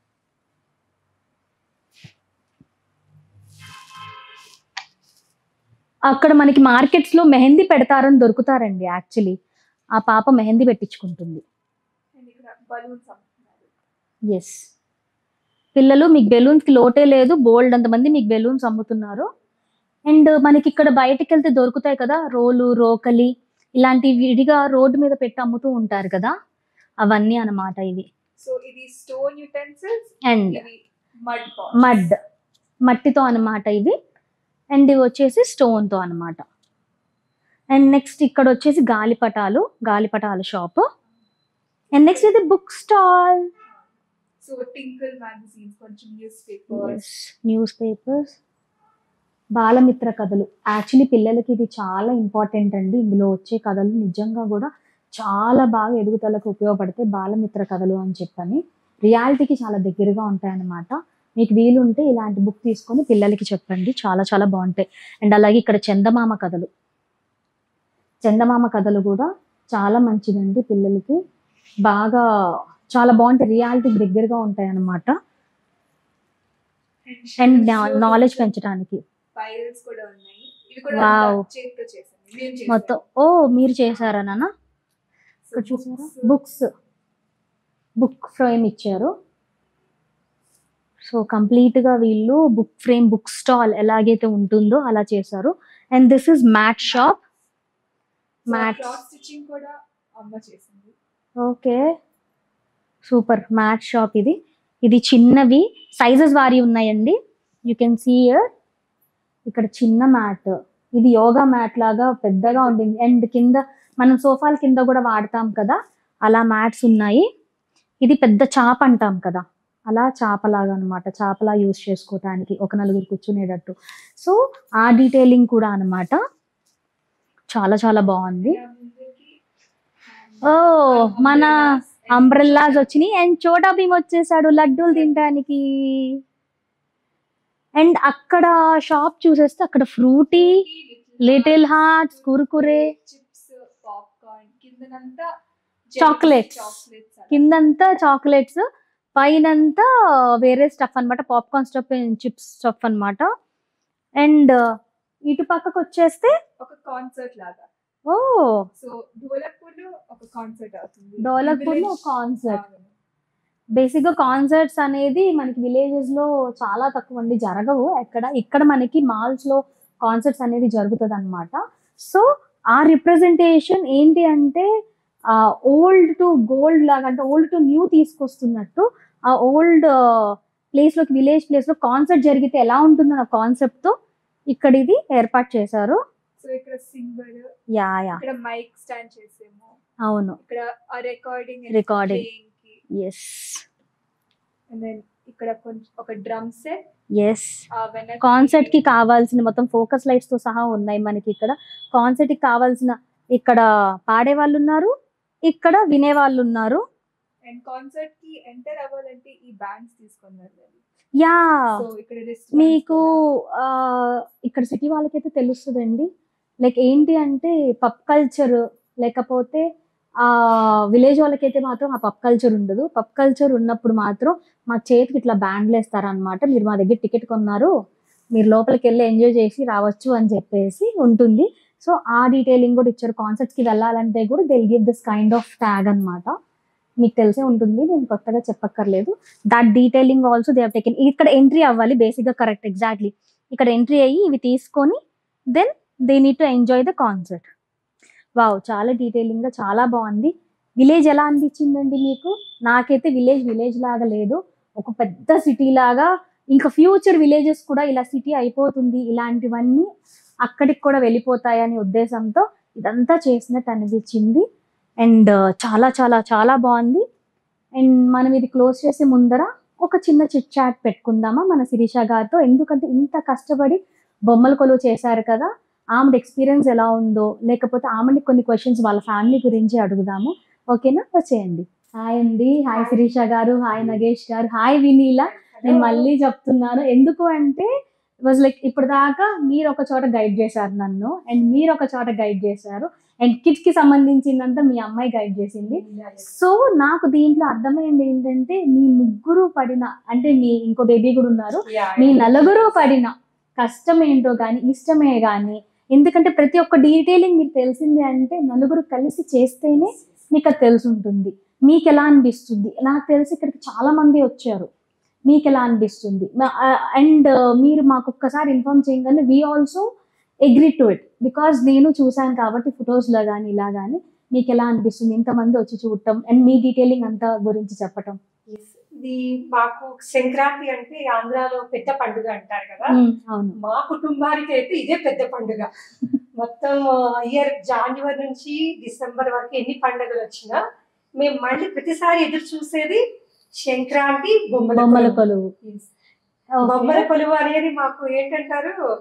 అక్కడ మనకి మార్కెట్స్ లో మెహందీ పెడతారని దొరుకుతారండి యాక్చువల్లీ ఆ పాప మెహందీ పెట్టించుకుంటుంది అండ్ ఇక్కడ బలూన్స్ అమ్ముతున్నారు ఎస్ పిల్లలు మీకు బెలూన్స్ కి లోటే లేదు బోల్డ్ అంతమంది మీకు బెలూన్స్ అమ్ముతున్నారు అండ్ మనకి ఇక్కడ బయటకు వెళ్తే దొరుకుతాయి కదా రోలు రోకలి ఇలాంటి విడిగా రోడ్డు మీద పెట్టి అమ్ముతూ ఉంటారు కదా అవన్నీ అన్నమాట ఇవి సో ఇది స్టోన్ యుటెన్సిల్స్ అండ్ ఇది మడ్ మడ్ మట్టితో అన్నమాట ఇవి అండ్ ఇవి వచ్చేసి stone తో అన్నమాట అండ్ నెక్స్ట్ ఇక్కడ వచ్చేసి గాలిపటాలు గాలిపటాల షాప్ అండ్ నెక్స్ట్ ఇది book stall so Tinkle magazines కొంచెం news papers news papers Balamitra కథలు యాక్చువల్లీ పిల్లలకి ఇది చాలా ఇంపార్టెంట్ అండి ఇందులో వచ్చే కథలు నిజంగా కూడా చాలా బాగా ఎదుగుదలకు ఉపయోగపడతాయి బాలమిత్ర కథలు అని చెప్పని రియాలిటీకి చాలా దగ్గరగా ఉంటాయన్నమాట మీకు వీలుంటే ఇలాంటి బుక్ తీసుకొని పిల్లలకి చెప్పండి చాలా చాలా బాగుంటాయి అండ్ అలాగే ఇక్కడ చందమామ కథలు చందమామ కథలు కూడా చాలా మంచిదండి పిల్లలకి బాగా చాలా బాగుంటాయి రియాలిటీకి దగ్గరగా ఉంటాయి అన్నమాట అండ్ నాలెడ్జ్ పెంచడానికి ఫైల్స్ కూడా ఉన్నాయి ఇవి కూడా Wow. అంతా చేతితో చేశాను మేము చేసాం. మొత్తం ఓ మీరు చేశారా నాన్న So, ఇక్కడ చూసారా books, బుక్స్ బుక్ ఫ్రేమ్ ఇచ్చారు సో కంప్లీట్ గా వీళ్ళు బుక్ ఫ్రేమ్ బుక్ స్టాల్ ఎలాగైతే ఉంటుందో అలా చేశారు and this is mat shop so mat cloth stitching కూడా అమ్మ చేసింది ఓకే సూపర్ మ్యాట్ షాప్ ఇది ఇది చిన్నవి సైజెస్ వారి ఉన్నాయండి యూ కెన్ సీ ఇక్కడ చిన్న మ్యాట్ ఇది యోగా మ్యాట్ లాగా పెద్దగా ఉంటుంది అండ్ కింద మనం సోఫాల కింద కూడా వాడతాం కదా అలా మ్యాట్స్ ఉన్నాయి ఇది పెద్ద చాప అంటాం కదా అలా చాపలాగా అనమాట చాపలా యూస్ చేసుకోవటానికి ఒక నలుగురు కూర్చునేటట్టు సో ఆ డీటెయిలింగ్ కూడా అన్నమాట చాలా చాలా బాగుంది ఇలా ముందుకి, ఓ మన umbrellas and అంబ్రెల్లాస్ వచ్చినాయి అండ్ చోటా భీమ్ వచ్చేసాడు లడ్డూలు తినడానికి అండ్ అక్కడ షాప్ చూసేస్తే అక్కడ Frooti Little Hearts Kurkure chips popcorn కిందనంతా Chocolates. చాక్లెట్స్ కిందంతా చాక్లెట్స్ పైనంతా వేరే స్టఫ్ అన్నమాట పాప్కార్న్ స్టఫ్ చిప్స్ స్టఫ్ అన్నమాట అండ్ ఇటు పక్కకు వచ్చేస్తే ఒక కాన్సర్ట్ లాగా ఓ సో ఢోలక్పూర్ లో ఒక కాన్సర్ట్ అవుతుంది ఢోలక్పూర్ లో Village- కాన్సర్ట్ అవును. బేసిక్ గా కాన్సర్ట్స్ అనేది మనకి విలేజెస్ లో చాలా తక్కువ అండి జరగవు ఎక్కడ ఇక్కడ మనకి మాల్స్ లో కాన్సర్ట్స్ అనేది జరుగుతుంది అనమాట సో ఆ రిప్రజెంటేషన్ ఏంటి అంటే ఓల్డ్ టు గోల్డ్ లాగా అంటే ఓల్డ్ టు న్యూ తీసుకొస్తున్నట్టు ఆ ఓల్డ్ ప్లేస్ లోకి విలేజ్ ప్లేస్ లో కాన్సర్ట్ జరిగితే ఎలా ఉంటుందన్న కాన్సెప్ట్ తో ఇక్కడ ఇది ఏర్పాటు చేశారు సో ఇక్కడ సింగర్ యా యా ఇక్కడ మైక్ స్టాండ్ చేసాము అవును ఇక్కడ ఆ రికార్డింగ్ Recording. కి ఎస్ అండ్ దెన్ ఇక్కడ కొంచెం ఒక డ్రమ్ సెట్ ఎస్ ఆ వెనక కాన్సర్ట్ కి కావాల్సిన మొత్తం ఫోకస్ లైట్స్ తో సహా ఉన్నాయి మనకి ఇక్కడ కాన్సర్ట్ కి కావాల్సిన ఇక్కడ పాడే వాళ్ళు ఉన్నారు ఇక్కడ వినే వాళ్ళు ఉన్నారు అండ్ కాన్సర్ట్ కి ఎంటర్ అవ్వాలంటే ఈ బ్యాండ్స్ తీసుకొని వెళ్ళాలి యా సో ఇక్కడ restaurants మీకు కూడా. ఆ, ఇక్కడ సిటీ వాళ్ళకైతే తెలుస్తుందండి లైక్ ఏంటి అంటే పబ్ కల్చర్ లేకపోతే ఆ విలేజ్ వాళ్ళకైతే మాత్రం ఆ పబ్ కల్చర్ ఉండదు పబ్ కల్చర్ ఉన్నప్పుడు మాత్రం మా చేతికి ఇట్లా బ్యాండ్లు వేస్తారనమాట మీరు మా దగ్గర టికెట్ కొన్నారు మీరు లోపలికి వెళ్ళి ఎంజాయ్ చేసి రావచ్చు అని చెప్పేసి ఉంటుంది సో ఆ డీటెయిలింగ్ కూడా ఇచ్చారు కాన్సర్ట్స్ కి వెళ్ళాలంటే కూడా they'll give this kind of tag అన్నమాట మీకు తెలిసే ఉంటుంది నేను కొత్తగా చెప్పక్కర్లేదు that detailing also they taken ఇక్కడ ఎంట్రీ అవ్వాలి బేసిక్ గా కరెక్ట్ ఎగ్జాక్ట్లీ ఇక్కడ ఎంట్రీ అయ్యి ఇవి తీసుకొని then they need to enjoy the concert wow చాలా డీటెయిలింగ్ గా చాలా బాగుంది విలేజ్ ఎలా అనిపించిందండి మీకు నాకైతే విలేజ్ విలేజ్ లాగా లేదు ఒక పెద్ద సిటీ లాగా ఇంకా ఫ్యూచర్ విలేజెస్ కూడా ఇలా సిటీ అయిపోతుంది ఇలాంటివన్నీ అక్కడికి కూడా వెళ్ళిపోతాయనే ఉద్దేశంతో ఇదంతా చేసినట్టు అనిపించింది అండ్ చాలా చాలా చాలా బాగుంది అండ్ మనం ఇది క్లోజ్ చేసే ముందర ఒక చిన్న చిట్ చాట్ పెట్టుకుందామా మన శిరీష గారితో ఎందుకంటే ఇంత కష్టపడి బొమ్మల కొలువు చేశారు కదా ఆమె ఎక్స్పీరియన్స్ ఎలా ఉందో లేకపోతే ఆమెని కొన్ని క్వశ్చన్స్ వాళ్ళ ఫ్యామిలీ గురించి అడుగుదాము ఓకేనా వచ్చేయండి హాయ్ అండి హాయ్ శిరీష గారు హాయ్ నగేష్ గారు హాయ్ వినీల నేను మళ్ళీ చెప్తున్నాను ఎందుకు అంటే వాజ్ లైక్ ఇప్పుడు దాకా మీరు ఒక చోట గైడ్ చేశారు నన్ను అండ్ మీరు ఒక చోట గైడ్ చేశారు అండ్ కిడ్స్ కి సంబంధించిందంతా మీ అమ్మాయి గైడ్ చేసింది సో నాకు దీంట్లో అర్థమైంది ఏంటంటే మీ ముగ్గురు పడిన అంటే మీ ఇంకో బేబీ కూడా ఉన్నారు మీ నలుగురు పడిన కష్టం ఏంటో కానీ ఇష్టమే కానీ ఎందుకంటే ప్రతి ఒక్క డీటెయిలింగ్ మీకు తెలిసింది అంటే నలుగురు కలిసి చేస్తేనే మీకు అది తెలిసి ఉంటుంది మీకు ఎలా అనిపిస్తుంది నాకు తెలిసి ఇక్కడికి చాలా మంది వచ్చారు మీకు ఎలా అనిపిస్తుంది అండ్ మీరు మాకు ఒక్కసారి ఇన్ఫార్మ్ చేయగానే we also agree to it because నేను చూశాను కాబట్టి ఫొటోస్లో కానీ ఇలా కానీ మీకు ఎలా అనిపిస్తుంది ఇంతమంది వచ్చి చూడటం అండ్ మీ డీటెయిలింగ్ అంతా గురించి చెప్పటం ఇది మాకు సంక్రాంతి అంటే ఆంధ్రాలో పెద్ద పండుగ అంటారు కదా అవును మా కుటుంబానికి అయితే ఇదే పెద్ద పండుగ మొత్తం ఇయర్ జనవరి నుంచి డిసెంబర్ వరకు ఎన్ని పండుగలు వచ్చినా మేము మళ్ళీ ప్రతిసారి ఎదురు చూసేది సంక్రాంతి బొమ్మల బొమ్మల కొలువు. కొలువు Yes. బొమ్మల కొలువు అనేది మాకు ఏంటంటారు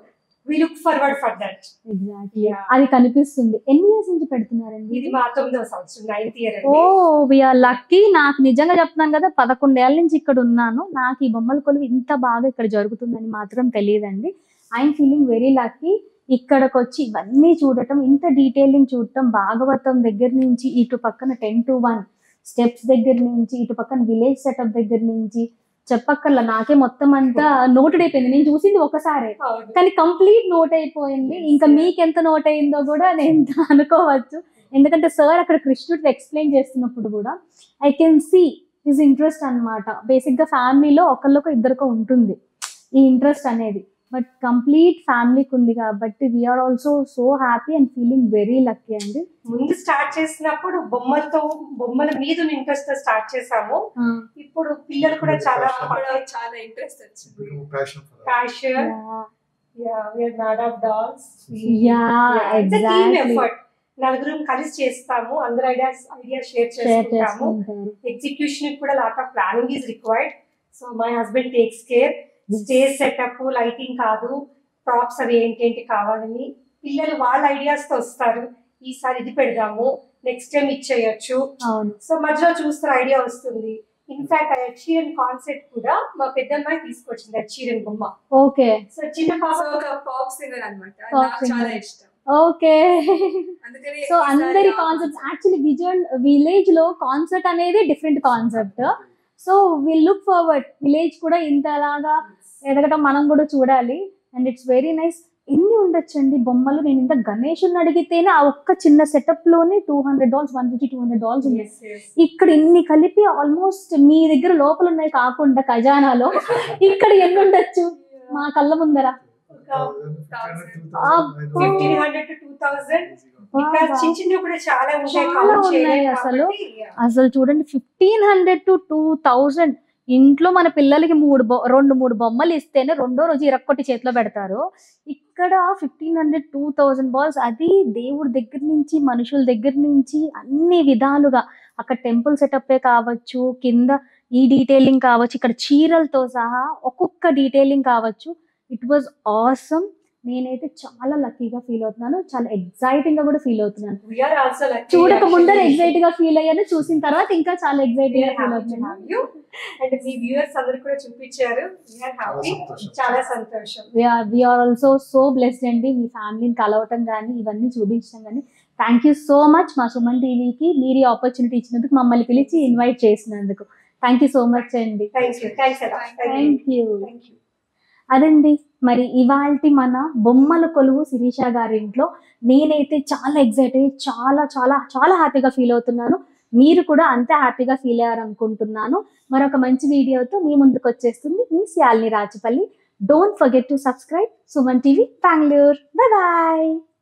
we look forward for that exactly Yeah. అది కనిపిస్తుంది ఎన్ని ఇయర్స్ నుంచి పెడుతున్నారండి ఇది మా తొమ్మిదవ సంవత్సరం ninth year oh we're lucky నాకు నిజంగా చెప్తున్నాను కదా పదకొండేళ్ల నుంచి ఇక్కడ ఉన్నాను నాకు ఈ బొమ్మల కొలువు ఇంత బాగా ఇక్కడ జరుగుతుందని మాత్రం తెలియదండి ఐఎమ్ ఫీలింగ్ వెరీ లక్కీ ఇక్కడికి వచ్చి ఇవన్నీ చూడటం ఇంత డీటెయిలింగ్ చూడటం భాగవతం దగ్గర నుంచి ఇటు పక్కన టెన్ టు వన్ స్టెప్స్ దగ్గర నుంచి ఇటు పక్కన విలేజ్ సెటప్ దగ్గర నుంచి చెప్పక్కర్లా నాకే మొత్తం అంతా నోటెడ్ అయిపోయింది నేను చూసింది ఒకసారే కానీ కంప్లీట్ నోట్ అయిపోయింది ఇంకా మీకు ఎంత నోట్ అయిందో కూడా నేను అనుకోవచ్చు ఎందుకంటే సార్ అక్కడ కృష్ణుడికి ఎక్స్ప్లెయిన్ చేస్తున్నప్పుడు కూడా I can see his interest అనమాట బేసిక్ గా ఫ్యామిలీలో ఒకళ్ళొక ఇద్దరికో ఉంటుంది ఈ ఇంట్రెస్ట్ అనేది బట్ కంప్లీట్ ఫ్యామిలీకి ఉంది కాబట్టి we're also so happy and feeling very lucky అండి ముందు స్టార్ట్ చేసినప్పుడు బొమ్మలతో బొమ్మల మీద ఇంట్రెస్ట్ తో స్టార్ట్ చేసాము ఇప్పుడు పిల్లలు కూడా చాలా అక్కడ చాలా ఇంట్రెస్ట్ వచ్చింది passion passion made of dolls yeah exactly effort నలుగురు కలిసి చేస్తాము అందరు ఐడియాస్ ఐడియా షేర్ షేర్ చేసుకుంటాము చేసుకుంటారు ఎగ్జిక్యూషన్ కూడా lot of planning is required so my husband takes care stage setup lighting కాదు ప్రాప్స్ అవి ఏంటేంటి కావాలని పిల్లలు వాళ్ళ ఐడియాస్ తో వస్తారు ఈసారి ఇది పెడదాము నెక్స్ట్ టైం ఇచ్చేయచ్చు అవును సో మధ్యలో చూస్తే ఐడియా వస్తుంది ఇన్ఫాక్ట్ అచీరన్ కాన్సెప్ట్ కూడా మా పెద్దమ్మాయి తీసుకొచ్చింది అచీరన్ బొమ్మ ఓకే సో చిన్న పాప సో ఒక పాప్ సింగర్ అన్నమాట Pop నాకు singer. చాలా ఇష్టం ఓకే అందుకని సో ఈసారి అందరి ఆ- కాన్సెప్ట్ యాక్చువల్లీ విజువల్ విలేజ్ లో కాన్సెప్ట్ అనేది different concept so will look forward village కూడా ఇంతలాగా ఎదగటం మనం కూడా చూడాలి అండ్ ఇట్స్ వెరీ నైస్ ఎన్ని ఉండొచ్చండి బొమ్మలు నేను ఇంత గణేషుని అడిగితేనే ఆ ఒక్క చిన్న సెటప్ లోనే two hundred dolls one fifty two hundred dolls ఉన్నాయి Yes, yes. ఇక్కడ ఇన్ని కలిపి ఆల్మోస్ట్ మీ దగ్గర లోపల ఉన్నాయి కాకుండా ఖజానాలో ఇక్కడ ఎన్ని ఉండొచ్చు మా కళ్ళ ముందర fifteen hundred to two thousand because చిన్న చిన్నవి కూడా చాలా ఉంటాయి చాలా count ఉన్నాయి చేయలేం అసలు. కాబట్టి, yeah. అసలు చూడండి fifteen hundred to two thousand ఇంట్లో మన పిల్లలకి మూడు బొ- రెండు మూడు బొమ్మలు ఇస్తేనే రెండో రోజు ఇరక్కొట్టి చేతిలో పెడతారు ఇక్కడ fifteen hundred two thousand balls అది దేవుడి దగ్గర నుంచి మనుషుల దగ్గర నుంచి అన్ని విధాలుగా అక్కడ టెంపుల్ సెటప్పే కావచ్చు కింద ఈ డీటెయిలింగ్ కావచ్చు ఇక్కడ చీరలతో సహా ఒక్కొక్క డీటెయిలింగ్ కావచ్చు ఇట్ వాజ్ ఆసమ్ నేనైతే చాలా లక్కీగా ఫీల్ అవుతున్నాను చాలా ఎగ్జైటింగ్ గా కూడా ఫీల్ అవుతున్నాను We are also lucky, చూడక ముందర actually. ఎగ్జైట్ గా ఫీల్ అయ్యాను చూసిన తర్వాత ఇంకా చాలా ఎగ్జైట్ We గా are ఫీల్ happy to అవుతున్నాను have you. And మీ వ్యూయర్స్ అందరు కూడా చూపించారు వీఆర్ హ్యాపీ సంతోషం. చాలా సంతోషం వీఆర్ ఆల్సో సో బ్లెస్డ్ అండి మీ ఫ్యామిలీని కలవటం కానీ ఇవన్నీ చూపించడం కానీ థ్యాంక్ యూ సో మచ్ మా సుమన్ టీవీకి మీరు ఈ ఆపర్చునిటీ ఇచ్చినందుకు మమ్మల్ని పిలిచి ఇన్వైట్ చేసినందుకు థ్యాంక్ యూ సో మచ్ అండి thank you thanks thank you thank you అదండి మరి ఇవాల్టి మన బొమ్మల కొలువు శిరీష గారి ఇంట్లో నేనైతే చాలా ఎగ్జైట్ అయ్యి చాలా చాలా చాలా హ్యాపీగా ఫీల్ అవుతున్నాను మీరు కూడా అంతే హ్యాపీగా ఫీల్ అయ్యారనుకుంటున్నాను మరొక మంచి వీడియోతో మీ ముందుకు వచ్చేస్తుంది మీ Shalini Rajapalli don't forget to subscribe Suman TV Bengaluru bye bye